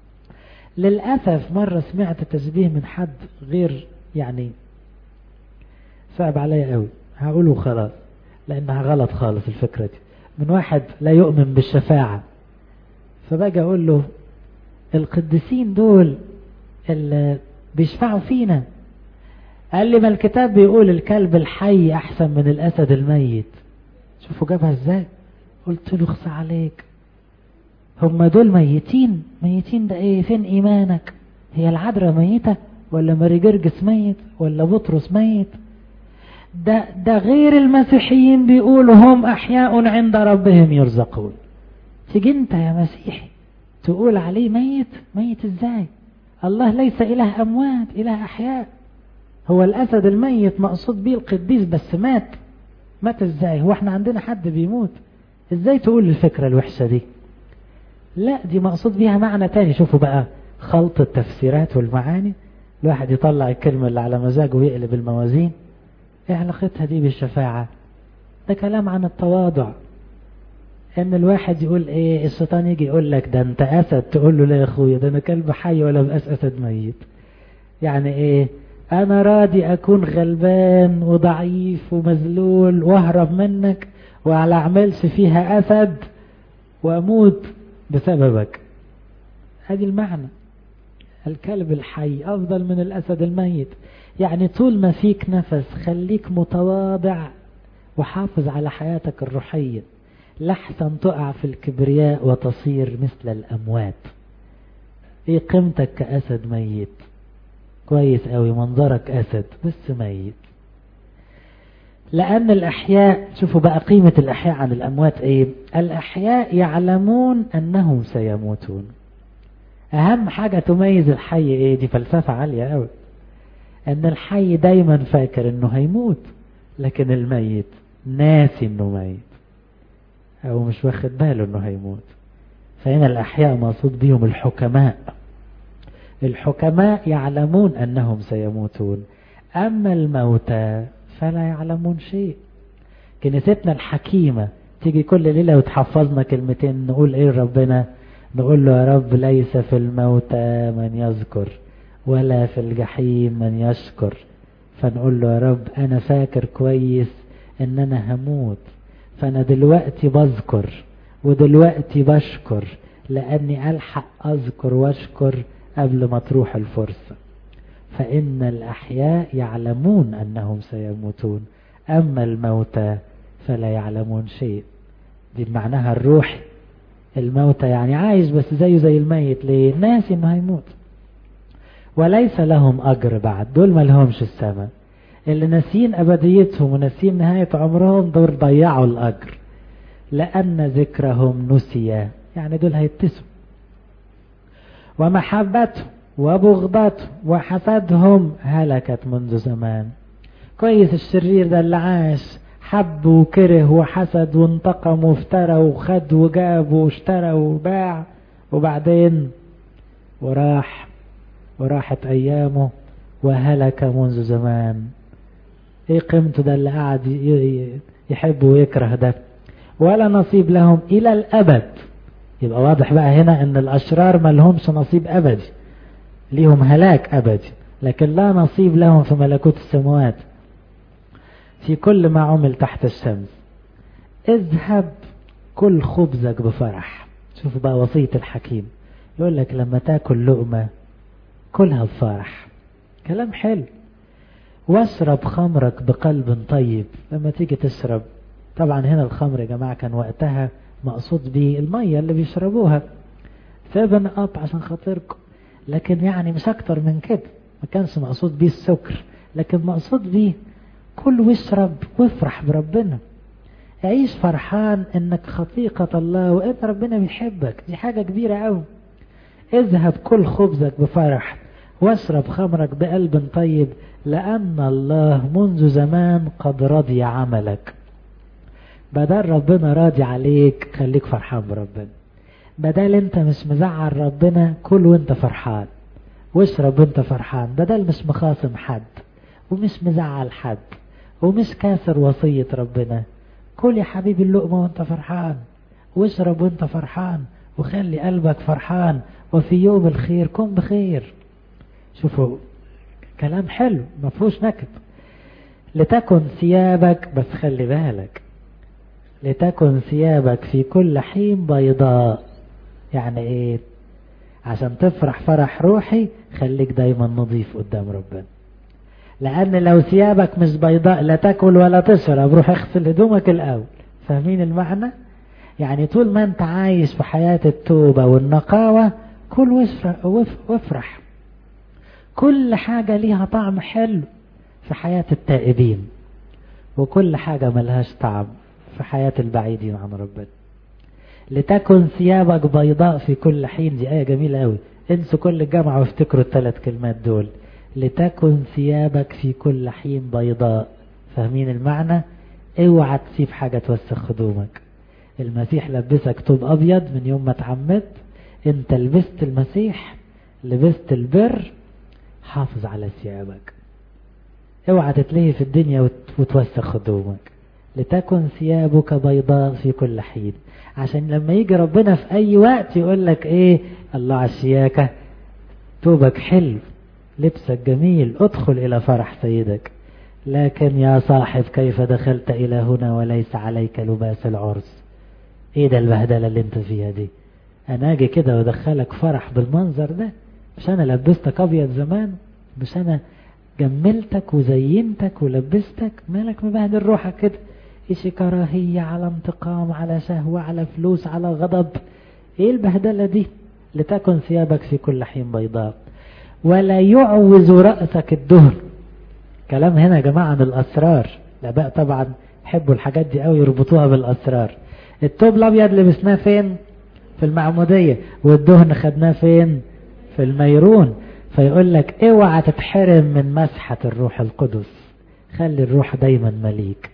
للأسف مرة سمعت تشبيه من حد غير يعني صعب عليا قوي هقوله خلاص لأنها غلط خالص الفكرة دي من واحد لا يؤمن بالشفاعة فبقى أقول له القديسين دول اللي بيشفعوا فينا قال لي ما الكتاب بيقول الكلب الحي أحسن من الأسد الميت شوفوا جابها ازاي قلت له اخصى عليك هم دول ميتين ميتين ده ايه فين ايمانك هي العذراء ميتة ولا ماري جرجس ميت ولا بطرس ميت ده, ده غير المسيحيين بيقولوا هم احياء عند ربهم يرزقون تيجي انت يا مسيحي تقول عليه ميت ميت ازاي الله ليس اله اموات اله احياء هو الاسد الميت مقصود بيه القديس بس مات مات ازاي هو احنا عندنا حد بيموت ازاي تقول الفكرة الوحشة دي لا دي مقصود بيها معنى تاني شوفوا بقى خلط التفسيرات والمعاني الواحد يطلع الكلمة اللي على مزاجه ويقلب الموازين ايه علاقتها دي بالشفاعة ده كلام عن التواضع ان الواحد يقول ايه الشيطان يجي يقول لك ده انت اسد تقول له لا يا اخويا ده انا كلب حي ولا بقاس اسد ميت يعني ايه انا راضي اكون غلبان وضعيف ومذلول واهرب منك وعلى اعملش فيها اسد واموت بسببك هذه المعنى الكلب الحي افضل من الاسد الميت يعني طول ما فيك نفس خليك متواضع وحافظ على حياتك الروحية لحسن تقع في الكبرياء وتصير مثل الاموات ايه قيمتك كاسد ميت كويس قوي منظرك أسد بس ميت لأن الأحياء شوفوا بقى قيمة الأحياء عن الأموات إيه الأحياء يعلمون أنهم سيموتون أهم حاجة تميز الحي إيه دي فلسفة عالية قوي أن الحي دايما فاكر أنه هيموت لكن الميت ناسي أنه ميت أو مش واخد باله أنه هيموت فهنا الأحياء مقصود بيهم الحكماء الحكماء يعلمون أنهم سيموتون أما الموتى فلا يعلمون شيء كنيستنا الحكيمة تيجي كل ليلة وتحفظنا كلمتين نقول إيه ربنا نقول له يا رب ليس في الموتى من يذكر ولا في الجحيم من يشكر فنقول له يا رب أنا فاكر كويس إن أنا هموت فأنا دلوقتي بذكر ودلوقتي بشكر لأني ألحق أذكر وأشكر قبل ما تروح الفرصة فإن الأحياء يعلمون أنهم سيموتون أما الموتى فلا يعلمون شيء دي معناها الروح الموتى يعني عايش بس زيه زي الميت ليه ناسي انه هيموت وليس لهم أجر بعد دول ما لهمش السماء اللي ناسيين أبديتهم وناسيين نهاية عمرهم دول ضيعوا الأجر لأن ذكرهم نسي يعني دول هيتسوا ومحبتهم وبغضتهم وحسدهم هلكت منذ زمان كويس الشرير ده اللي عاش حب وكره وحسد وانتقم وافترى وخد وجاب واشترى وباع وبعدين وراح وراحت أيامه وهلك منذ زمان ايه قيمته ده اللي قاعد يحب ويكره ده ولا نصيب لهم الى الابد يبقى واضح بقى هنا ان الاشرار ما لهمش نصيب ابدي ليهم هلاك ابدي لكن لا نصيب لهم في ملكوت السماوات في كل ما عمل تحت الشمس اذهب كل خبزك بفرح شوفوا بقى وصية الحكيم يقول لك لما تاكل لقمة كلها بفرح كلام حلو واشرب خمرك بقلب طيب لما تيجي تشرب طبعا هنا الخمر يا جماعة كان وقتها مقصود به المية اللي بيشربوها سيفن اب عشان خاطركم لكن يعني مش اكتر من كده ما كانش مقصود بيه السكر لكن مقصود بيه كل واشرب وافرح بربنا عيش فرحان انك خطيقة الله وان ربنا بيحبك دي حاجة كبيرة قوي اذهب كل خبزك بفرح واشرب خمرك بقلب طيب لأن الله منذ زمان قد رضي عملك بدل ربنا راضي عليك خليك فرحان بربنا بدل انت مش مزعل ربنا كل وانت فرحان واشرب وانت فرحان بدل مش مخاصم حد ومش مزعل حد ومش كاسر وصية ربنا كل يا حبيبي اللقمة وانت فرحان واشرب وانت فرحان وخلي قلبك فرحان وفي يوم الخير كن بخير شوفوا كلام حلو ما فيهوش نكد لتكن ثيابك بس خلي بالك لتكن ثيابك في كل حين بيضاء يعني ايه عشان تفرح فرح روحي خليك دايما نظيف قدام ربنا لان لو ثيابك مش بيضاء لا تاكل ولا تشرب روح اغسل هدومك الاول فاهمين المعنى يعني طول ما انت عايش في حياة التوبة والنقاوة كل وافرح كل حاجة ليها طعم حلو في حياة التائبين وكل حاجة ملهاش طعم في حياة البعيدين عن ربنا لتكن ثيابك بيضاء في كل حين دي آية جميلة قوي انسوا كل الجامعة وافتكروا الثلاث كلمات دول لتكن ثيابك في كل حين بيضاء فاهمين المعنى اوعى تسيب حاجة توسخ هدومك المسيح لبسك طوب ابيض من يوم ما اتعمدت انت لبست المسيح لبست البر حافظ على ثيابك اوعى تتلهي في الدنيا وتوسخ هدومك لتكن ثيابك بيضاء في كل حين عشان لما يجي ربنا في اي وقت يقول لك ايه الله على الشياكة توبك حلو لبسك جميل ادخل الى فرح سيدك لكن يا صاحب كيف دخلت الى هنا وليس عليك لباس العرس ايه ده البهدلة اللي انت فيها دي انا اجي كده وادخلك فرح بالمنظر ده مش انا لبستك ابيض زمان مش انا جملتك وزينتك ولبستك مالك مبهدل روحك كده ايش كراهية على انتقام على شهوة على فلوس على غضب ايه البهدلة دي لتكن ثيابك في كل حين بيضاء ولا يعوز رأسك الدهن كلام هنا يا جماعة عن الأسرار الآباء طبعا يحبوا الحاجات دي قوي يربطوها بالأسرار التوب الأبيض لبسناه فين في المعمودية والدهن خدناه فين في الميرون فيقول لك اوعى تتحرم من مسحة الروح القدس خلي الروح دايما مليك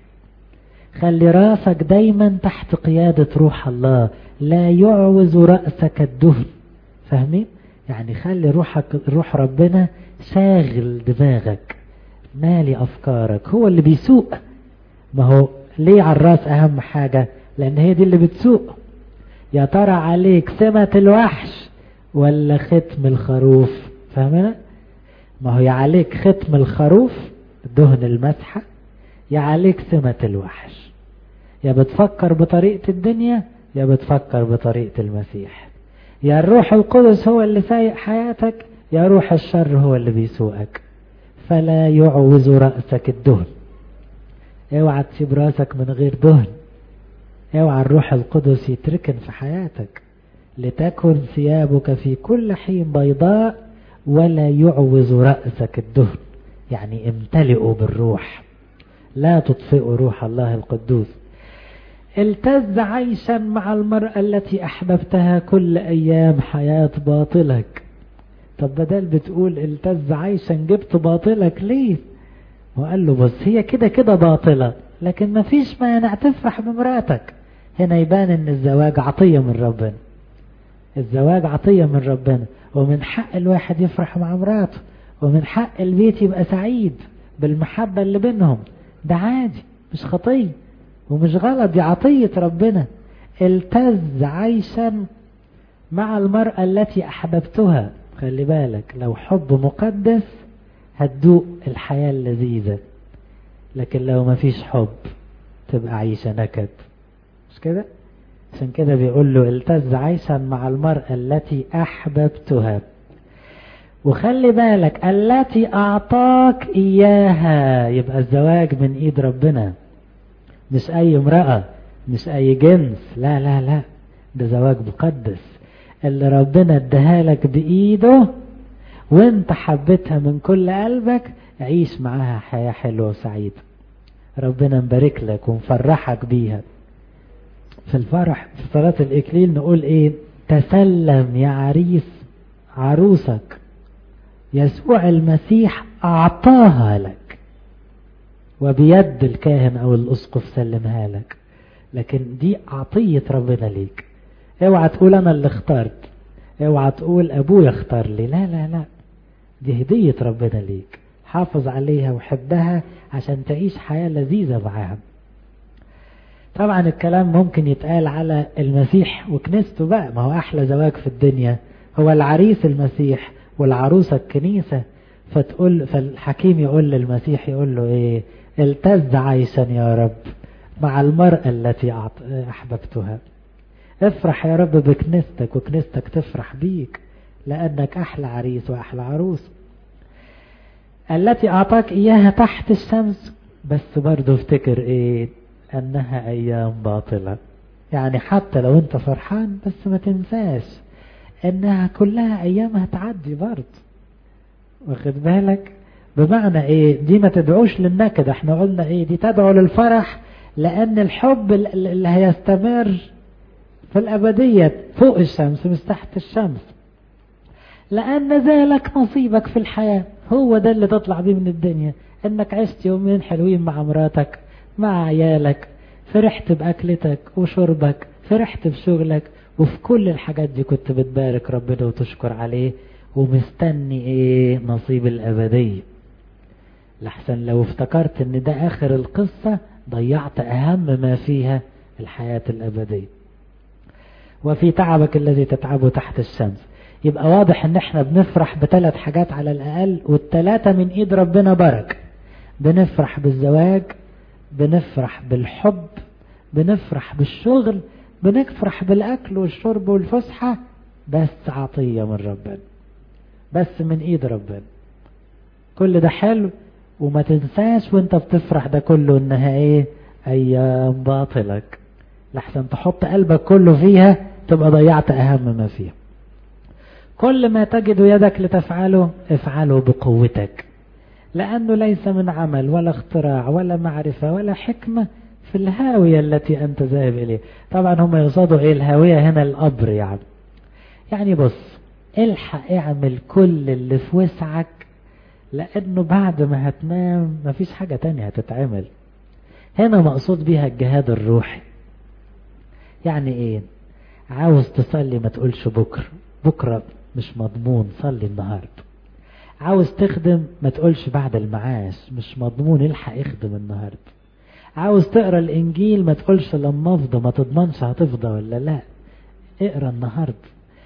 خلي راسك دايما تحت قيادة روح الله لا يعوز رأسك الدهن فاهمين يعني خلي روحك روح ربنا شاغل دماغك مالي أفكارك هو اللي بيسوق ما هو ليه على الراس أهم حاجة لأن هي دي اللي بتسوق يا ترى عليك سمة الوحش ولا ختم الخروف فاهمنا ما هو يا عليك ختم الخروف دهن المسحة يا عليك سمة الوحش يا بتفكر بطريقة الدنيا يا بتفكر بطريقة المسيح يا الروح القدس هو اللي سايق حياتك يا روح الشر هو اللي بيسوقك فلا يعوز رأسك الدهن اوعى تسيب راسك من غير دهن اوعى الروح القدس يتركن في حياتك لتكن ثيابك في كل حين بيضاء ولا يعوز رأسك الدهن يعني امتلئوا بالروح لا تطفئوا روح الله القدوس التز عيشا مع المرأة التي أحببتها كل أيام حياة باطلك طب بدل بتقول التز عيشا جبت باطلك ليه وقال له بص هي كده كده باطلة لكن ما فيش مانع تفرح بمراتك هنا يبان ان الزواج عطية من ربنا الزواج عطية من ربنا ومن حق الواحد يفرح مع مراته ومن حق البيت يبقى سعيد بالمحبة اللي بينهم ده عادي مش خطية ومش غلط دي عطية ربنا التز عيشا مع المرأة التي أحببتها خلي بالك لو حب مقدس هتدوق الحياة اللذيذة لكن لو ما فيش حب تبقى عيشة نكد مش كده عشان كده بيقول له التز عيشا مع المرأة التي أحببتها وخلي بالك التي أعطاك إياها يبقى الزواج من إيد ربنا مش أي امرأة مش أي جنس لا لا لا ده زواج مقدس اللي ربنا اداها لك بإيده وانت حبيتها من كل قلبك عيش معاها حياة حلوة وسعيدة ربنا مبارك لك ومفرحك بيها في الفرح في صلاة الإكليل نقول إيه تسلم يا عريس عروسك يسوع المسيح أعطاها لك وبيد الكاهن أو الأسقف سلمها لك لكن دي عطية ربنا ليك اوعى تقول أنا اللي اخترت اوعى تقول أبويا اختار لي لا لا لا دي هدية ربنا ليك حافظ عليها وحبها عشان تعيش حياة لذيذة معاها طبعا الكلام ممكن يتقال على المسيح وكنيسته بقى ما هو أحلى زواج في الدنيا هو العريس المسيح والعروسة الكنيسة فتقول فالحكيم يقول للمسيح يقول له ايه التز عيشا يا رب مع المرأة التي أحببتها افرح يا رب بكنيستك وكنيستك تفرح بيك لأنك أحلى عريس وأحلى عروس التي أعطاك إياها تحت الشمس بس برضه افتكر إيه أنها أيام باطلة يعني حتى لو أنت فرحان بس ما تنساش أنها كلها أيام هتعدي برضه واخد بالك بمعنى إيه دي ما تدعوش للنكد احنا قلنا إيه دي تدعو للفرح لأن الحب اللي هيستمر في الأبدية فوق الشمس مش تحت الشمس لأن ذلك نصيبك في الحياة هو ده اللي تطلع بيه من الدنيا انك عشت يومين حلوين مع مراتك مع عيالك فرحت بأكلتك وشربك فرحت بشغلك وفي كل الحاجات دي كنت بتبارك ربنا وتشكر عليه ومستني ايه نصيب الأبدية لحسن لو افتكرت ان ده آخر القصة ضيعت أهم ما فيها الحياة الأبدية وفي تعبك الذي تتعبه تحت الشمس يبقى واضح ان احنا بنفرح بثلاث حاجات على الاقل والثلاثة من ايد ربنا برك بنفرح بالزواج بنفرح بالحب بنفرح بالشغل بنفرح بالاكل والشرب والفسحة بس عطية من ربنا بس من ايد ربنا كل ده حلو وما تنساش وانت بتفرح ده كله انها ايه ايام باطلك لحسن تحط قلبك كله فيها تبقى ضيعت اهم ما فيها كل ما تجد يدك لتفعله افعله بقوتك لأنه ليس من عمل ولا اختراع ولا معرفة ولا حكمة في الهاوية التي أنت ذاهب إليه طبعا هم يقصدوا إيه الهاوية هنا القبر يعني يعني بص الحق اعمل كل اللي في وسعك لأنه بعد ما هتنام مفيش حاجة تانية هتتعمل هنا مقصود بيها الجهاد الروحي يعني ايه عاوز تصلي ما تقولش بكرة بكرة مش مضمون صلي النهاردة عاوز تخدم ما تقولش بعد المعاش مش مضمون الحق اخدم النهاردة عاوز تقرا الانجيل ما تقولش لما افضى ما تضمنش هتفضى ولا لا اقرا النهاردة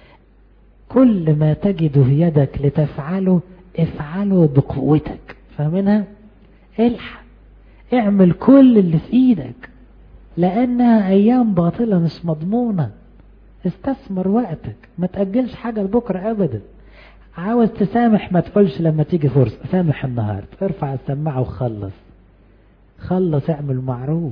كل ما تجده يدك لتفعله افعله بقوتك فاهمينها الحق اعمل كل اللي في ايدك لانها ايام باطلة مش مضمونة استثمر وقتك ما تأجلش حاجة لبكرة ابدا عاوز تسامح ما تقولش لما تيجي فرصة سامح النهاردة ارفع السماعة وخلص خلص اعمل معروف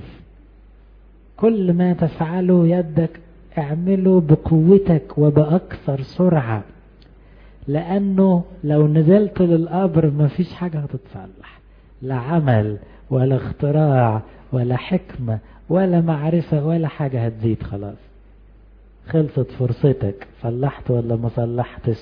كل ما تفعله يدك اعمله بقوتك وبأكثر سرعة لأنه لو نزلت للقبر مفيش حاجة هتتصلح لا عمل ولا اختراع ولا حكمة ولا معرفة ولا حاجة هتزيد خلاص خلصت فرصتك صلحت ولا ما صلحتش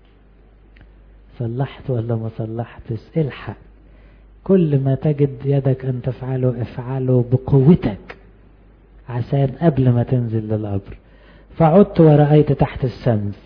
صلحت ولا ما صلحتش الحق كل ما تجد يدك أن تفعله افعله بقوتك عشان قبل ما تنزل للقبر فعدت ورأيت تحت الشمس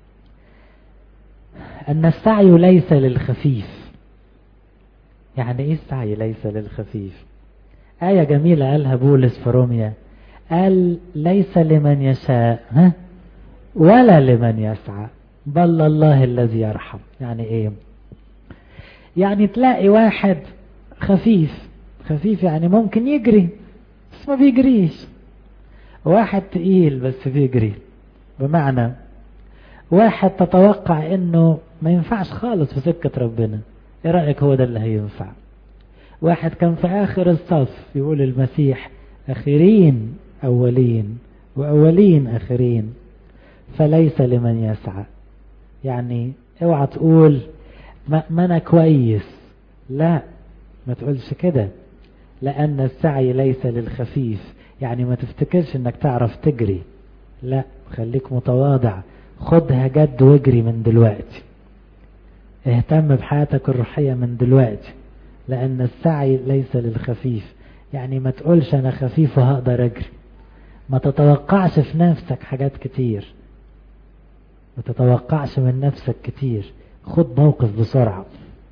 أن السعي ليس للخفيف يعني إيه السعي ليس للخفيف آية جميلة قالها بولس في روميا قال ليس لمن يشاء ها ولا لمن يسعى بل الله الذي يرحم يعني ايه يعني تلاقي واحد خفيف خفيف يعني ممكن يجري بس ما بيجريش واحد تقيل بس بيجري بمعنى واحد تتوقع انه ما ينفعش خالص في سكة ربنا ايه رأيك هو ده اللي هينفع واحد كان في اخر الصف يقول المسيح اخرين اولين واولين اخرين فليس لمن يسعى يعني اوعى تقول ما, ما انا كويس لا ما تقولش كده لان السعي ليس للخفيف يعني ما تفتكرش انك تعرف تجري لا خليك متواضع خدها جد واجري من دلوقتي اهتم بحياتك الروحية من دلوقتي لان السعي ليس للخفيف يعني ما تقولش انا خفيف وهقدر اجري ما تتوقعش في نفسك حاجات كتير ما تتوقعش من نفسك كتير خد موقف بسرعة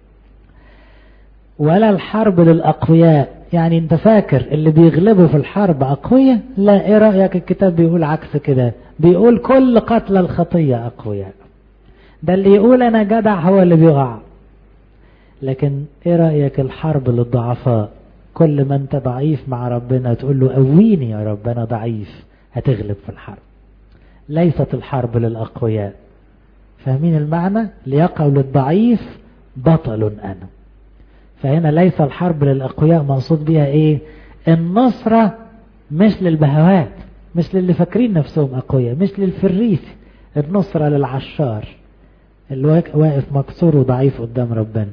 ولا الحرب للأقوياء يعني انت فاكر اللي بيغلبوا في الحرب أقوياء لا ايه رأيك الكتاب بيقول عكس كده بيقول كل قتل الخطية أقوياء ده اللي يقول أنا جدع هو اللي بيقع لكن ايه رأيك الحرب للضعفاء كل ما انت ضعيف مع ربنا تقول له قويني يا رب انا ضعيف هتغلب في الحرب ليست الحرب للأقوياء فاهمين المعنى ليقع للضعيف بطل أنا فهنا ليس الحرب للأقوياء مقصود بها ايه النصرة مش للبهوات مش للي فاكرين نفسهم أقوياء مش للفريسي النصرة للعشار اللي واقف مكسور وضعيف قدام ربنا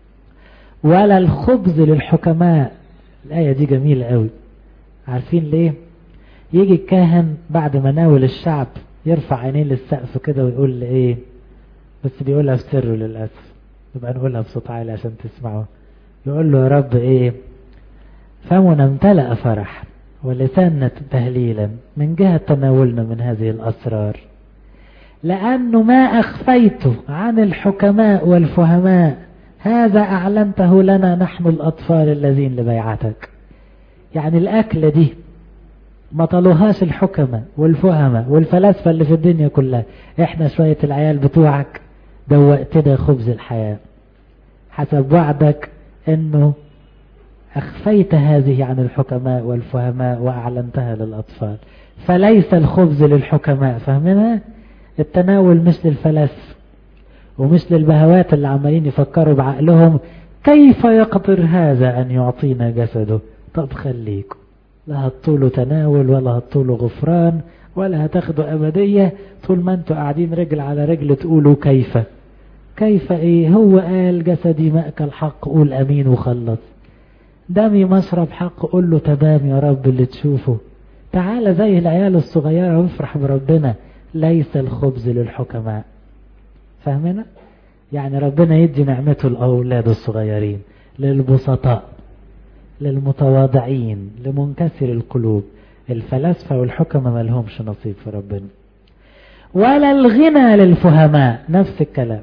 ولا الخبز للحكماء الآية دي جميلة قوي عارفين ليه يجي الكاهن بعد ما ناول الشعب يرفع عينيه للسقف كده ويقول لي ايه بس بيقولها في سره للأسف يبقى نقولها بصوت عالي عشان تسمعوا يقول له يا رب ايه فمنا امتلأ فرح ولساننا تهليلا من جهة تناولنا من هذه الأسرار لأنه ما أخفيته عن الحكماء والفهماء هذا أعلنته لنا نحن الأطفال الذين لبيعتك يعني الأكلة دي ما طلوهاش الحكمة والفهمة والفلاسفة اللي في الدنيا كلها احنا شوية العيال بتوعك دوقتنا خبز الحياة حسب وعدك انه اخفيت هذه عن الحكماء والفهماء واعلنتها للاطفال فليس الخبز للحكماء فاهمينها التناول مش للفلاسفة ومش للبهوات اللي عمالين يفكروا بعقلهم كيف يقدر هذا ان يعطينا جسده طب خليكم لا هتطولوا تناول ولا هتطولوا غفران ولا هتاخدوا أبدية طول ما انتوا قاعدين رجل على رجل تقولوا كيف كيف ايه هو قال جسدي مأكل حق قول أمين وخلص دمي مشرب حق قول له تمام يا رب اللي تشوفه تعالى زي العيال الصغيرة وافرح بربنا ليس الخبز للحكماء فاهمنا يعني ربنا يدي نعمته الأولاد الصغيرين للبسطاء للمتواضعين لمنكسر القلوب الفلاسفة والحكمة ما لهمش نصيب في ربنا ولا الغنى للفهماء نفس الكلام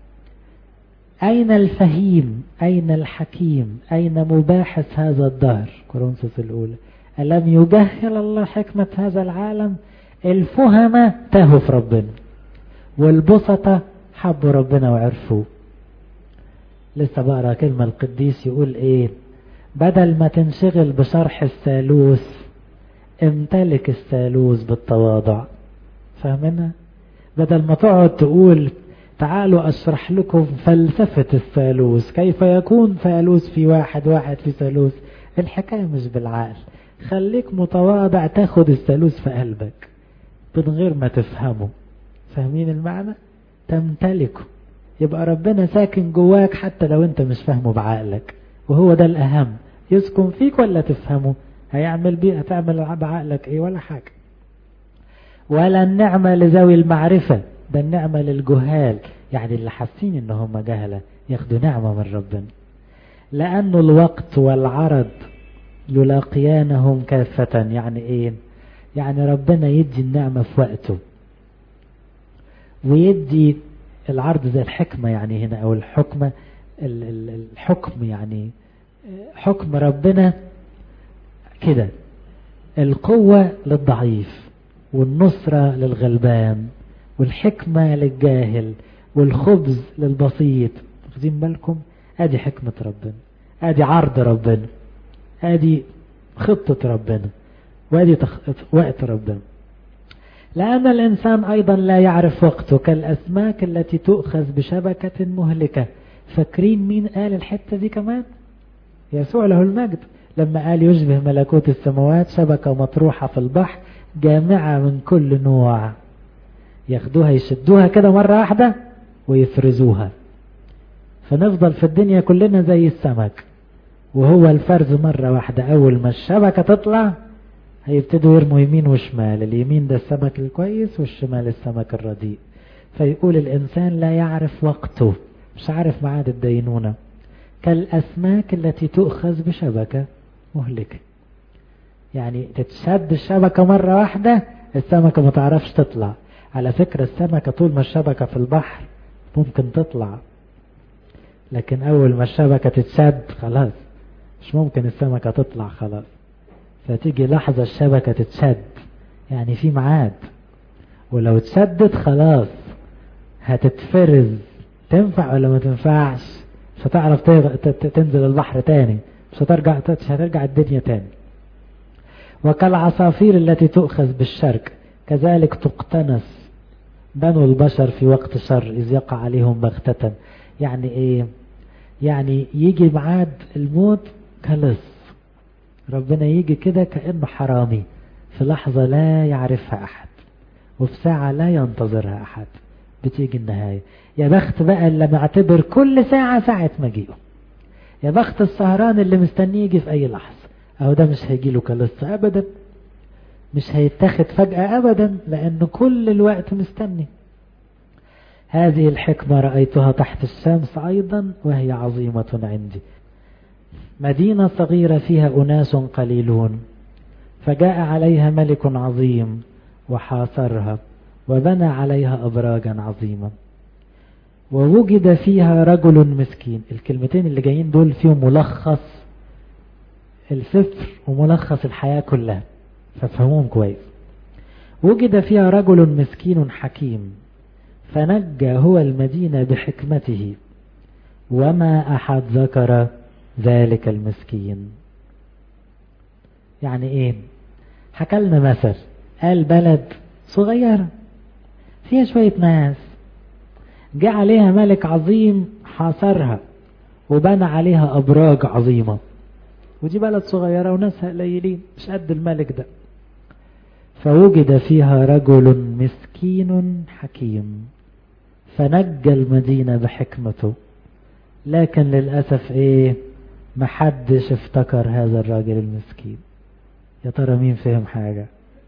أين الفهيم أين الحكيم أين مباحث هذا الدهر كورنثوس الأولى ألم يجهل الله حكمة هذا العالم الفهمة تاهوا في ربنا والبسطة حبوا ربنا وعرفوه لسه بقرا كلمة القديس يقول ايه بدل ما تنشغل بشرح الثالوث امتلك الثالوث بالتواضع فاهمنا بدل ما تقعد تقول تعالوا اشرح لكم فلسفة الثالوث كيف يكون ثالوث في واحد واحد في ثالوث الحكاية مش بالعقل خليك متواضع تاخد الثالوث في قلبك من غير ما تفهمه فاهمين المعنى تمتلكه يبقى ربنا ساكن جواك حتى لو انت مش فاهمه بعقلك وهو ده الأهم يسكن فيك ولا تفهمه هيعمل بيه هتعمل بعقلك ايه ولا حاجة ولا النعمة لذوي المعرفة ده النعمة للجهال يعني اللي حاسين ان هم جهلة ياخدوا نعمة من ربنا لأنه الوقت والعرض يلاقيانهم كافة يعني ايه يعني ربنا يدي النعمة في وقته ويدي العرض زي الحكمة يعني هنا او الحكمة الحكم يعني حكم ربنا كده القوة للضعيف والنصرة للغلبان والحكمة للجاهل والخبز للبسيط واخدين بالكم ادي حكمة ربنا ادي عرض ربنا ادي خطة ربنا وادي تخ... وقت ربنا لأن الإنسان أيضا لا يعرف وقته كالأسماك التي تؤخذ بشبكة مهلكة فاكرين مين قال الحتة دي كمان يسوع له المجد لما قال يشبه ملكوت السماوات شبكة مطروحة في البحر جامعة من كل نوع ياخدوها يشدوها كده مرة واحدة ويفرزوها فنفضل في الدنيا كلنا زي السمك وهو الفرز مرة واحدة أول ما الشبكة تطلع هيبتدوا يرموا يمين وشمال اليمين ده السمك الكويس والشمال السمك الرديء فيقول الإنسان لا يعرف وقته مش عارف معاد الدينونة كالأسماك التي تؤخذ بشبكة مهلكة يعني تتشد الشبكة مرة واحدة السمكة ما تعرفش تطلع على فكرة السمكة طول ما الشبكة في البحر ممكن تطلع لكن أول ما الشبكة تتشد خلاص مش ممكن السمكة تطلع خلاص فتيجي لحظة الشبكة تتشد يعني في ميعاد ولو اتشدت خلاص هتتفرز تنفع ولا ما تنفعش مش هتعرف تنزل البحر تاني مش هترجع مش هترجع الدنيا تاني وكالعصافير التي تؤخذ بالشرك كذلك تقتنس بنو البشر في وقت شر إذ يقع عليهم بغتة يعني إيه يعني يجي معاد الموت كلص ربنا يجي كده كأنه حرامي في لحظة لا يعرفها أحد وفي ساعة لا ينتظرها أحد بتيجي النهاية يا بخت بقى اللي معتبر كل ساعة ساعة مجيئه يا بخت السهران اللي مستنيه يجي في أي لحظة أهو ده مش هيجي له كلصة أبدا مش هيتاخد فجأة أبدا لأنه كل الوقت مستني هذه الحكمة رأيتها تحت الشمس أيضا وهي عظيمة عندي مدينة صغيرة فيها أناس قليلون فجاء عليها ملك عظيم وحاصرها وبنى عليها أبراجا عظيمة ووجد فيها رجل مسكين الكلمتين اللي جايين دول فيهم ملخص السفر وملخص الحياة كلها فافهموهم كويس وجد فيها رجل مسكين حكيم فنجى هو المدينة بحكمته وما أحد ذكر ذلك المسكين يعني ايه حكلنا مثل قال بلد صغيرة فيها شوية ناس جاء عليها ملك عظيم حاصرها وبنى عليها أبراج عظيمة ودي بلد صغيرة وناسها قليلين مش قد الملك ده فوجد فيها رجل مسكين حكيم فنجى المدينة بحكمته لكن للأسف ايه محدش افتكر هذا الراجل المسكين يا ترى مين فهم حاجة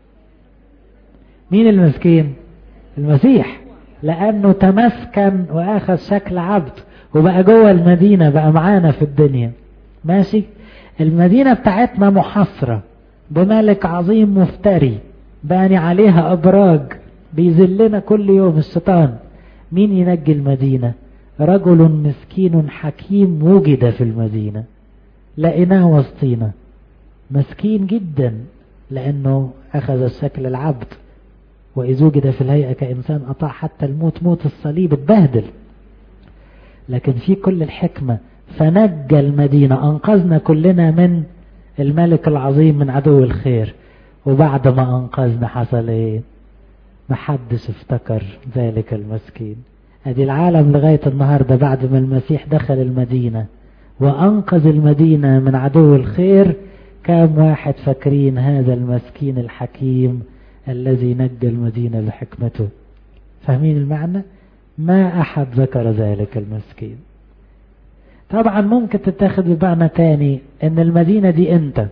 مين المسكين المسيح لأنه تمسكن وأخذ شكل عبد وبقى جوه المدينة بقى معانا في الدنيا ماشي المدينة بتاعتنا محصرة بملك عظيم مفتري باني عليها أبراج بيذلنا كل يوم الشيطان مين ينجي المدينة رجل مسكين حكيم وجد في المدينة لقيناه وسطينا مسكين جدا لأنه أخذ الشكل العبد وإذ وجد في الهيئة كإنسان أطاع حتى الموت موت الصليب اتبهدل لكن في كل الحكمة فنجى المدينة أنقذنا كلنا من الملك العظيم من عدو الخير وبعد ما أنقذنا حصل إيه محدش افتكر ذلك المسكين ادي العالم لغاية النهاردة بعد ما المسيح دخل المدينة وأنقذ المدينة من عدو الخير كام واحد فاكرين هذا المسكين الحكيم الذي نجى المدينة بحكمته فاهمين المعنى ما أحد ذكر ذلك المسكين طبعا ممكن تتاخد بمعنى تاني ان المدينة دي انت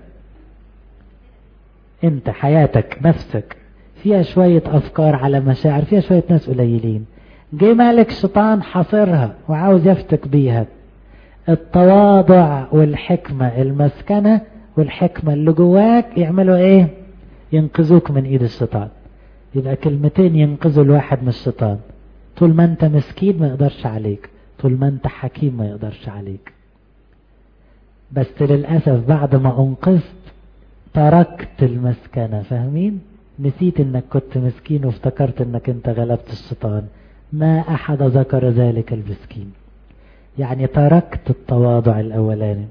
انت حياتك نفسك فيها شوية افكار على مشاعر فيها شوية ناس قليلين جه مالك شيطان حاصرها وعاوز يفتك بيها التواضع والحكمة المسكنة والحكمة اللي جواك يعملوا ايه ينقذوك من ايد الشيطان يبقى كلمتين ينقذوا الواحد من الشيطان طول ما انت مسكين ما يقدرش عليك طول ما انت حكيم ما يقدرش عليك بس للأسف بعد ما انقذت تركت المسكنة فاهمين نسيت انك كنت مسكين وافتكرت انك انت غلبت الشيطان ما احد ذكر ذلك المسكين يعني تركت التواضع الاولاني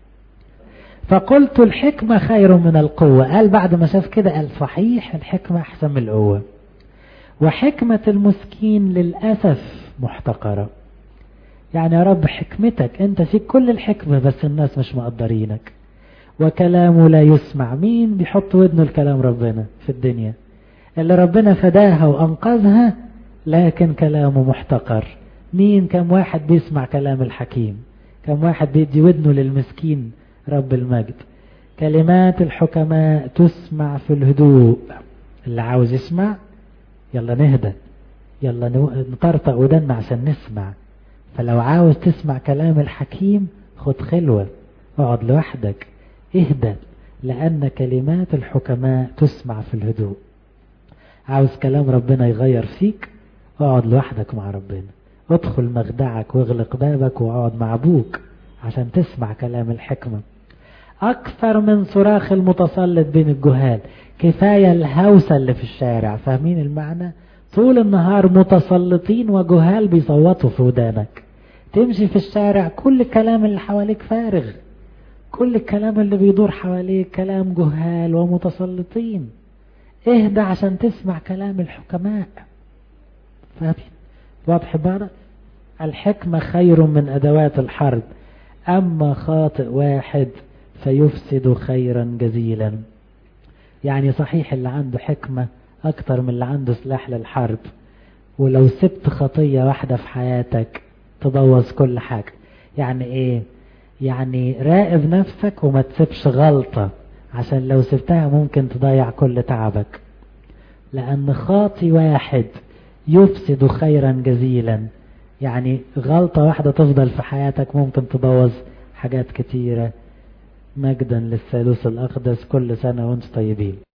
فقلت الحكمة خير من القوة قال بعد ما شاف كده قال صحيح الحكمة احسن من القوة وحكمة المسكين للأسف محتقرة يعني يا رب حكمتك انت فيك كل الحكمة بس الناس مش مقدرينك وكلامه لا يسمع مين بيحط ودنه الكلام ربنا في الدنيا اللي ربنا فداها وانقذها لكن كلامه محتقر مين كم واحد بيسمع كلام الحكيم كم واحد بيدي ودنه للمسكين رب المجد كلمات الحكماء تسمع في الهدوء اللي عاوز يسمع يلا نهدى يلا نطرطق ودنا عشان نسمع فلو عاوز تسمع كلام الحكيم خد خلوة اقعد لوحدك اهدى لأن كلمات الحكماء تسمع في الهدوء عاوز كلام ربنا يغير فيك اقعد لوحدك مع ربنا ادخل مخدعك واغلق بابك واقعد مع ابوك عشان تسمع كلام الحكمة اكثر من صراخ المتسلط بين الجهال كفاية الهوسة اللي في الشارع فاهمين المعنى طول النهار متسلطين وجهال بيصوتوا في ودانك تمشي في الشارع كل الكلام اللي حواليك فارغ كل الكلام اللي بيدور حواليك كلام جهال ومتسلطين اهدى عشان تسمع كلام الحكماء فاهمين واضح بقى الحكمة خير من أدوات الحرب أما خاطئ واحد فيفسد خيرا جزيلا يعني صحيح اللي عنده حكمة أكتر من اللي عنده سلاح للحرب ولو سبت خطية واحدة في حياتك تبوظ كل حاجة يعني إيه يعني راقب نفسك وما تسيبش غلطة عشان لو سبتها ممكن تضيع كل تعبك لأن خاطي واحد يفسد خيرا جزيلا يعني غلطة واحدة تفضل في حياتك ممكن تبوظ حاجات كتيرة مجدا للثالوث الأقدس كل سنة وانتم طيبين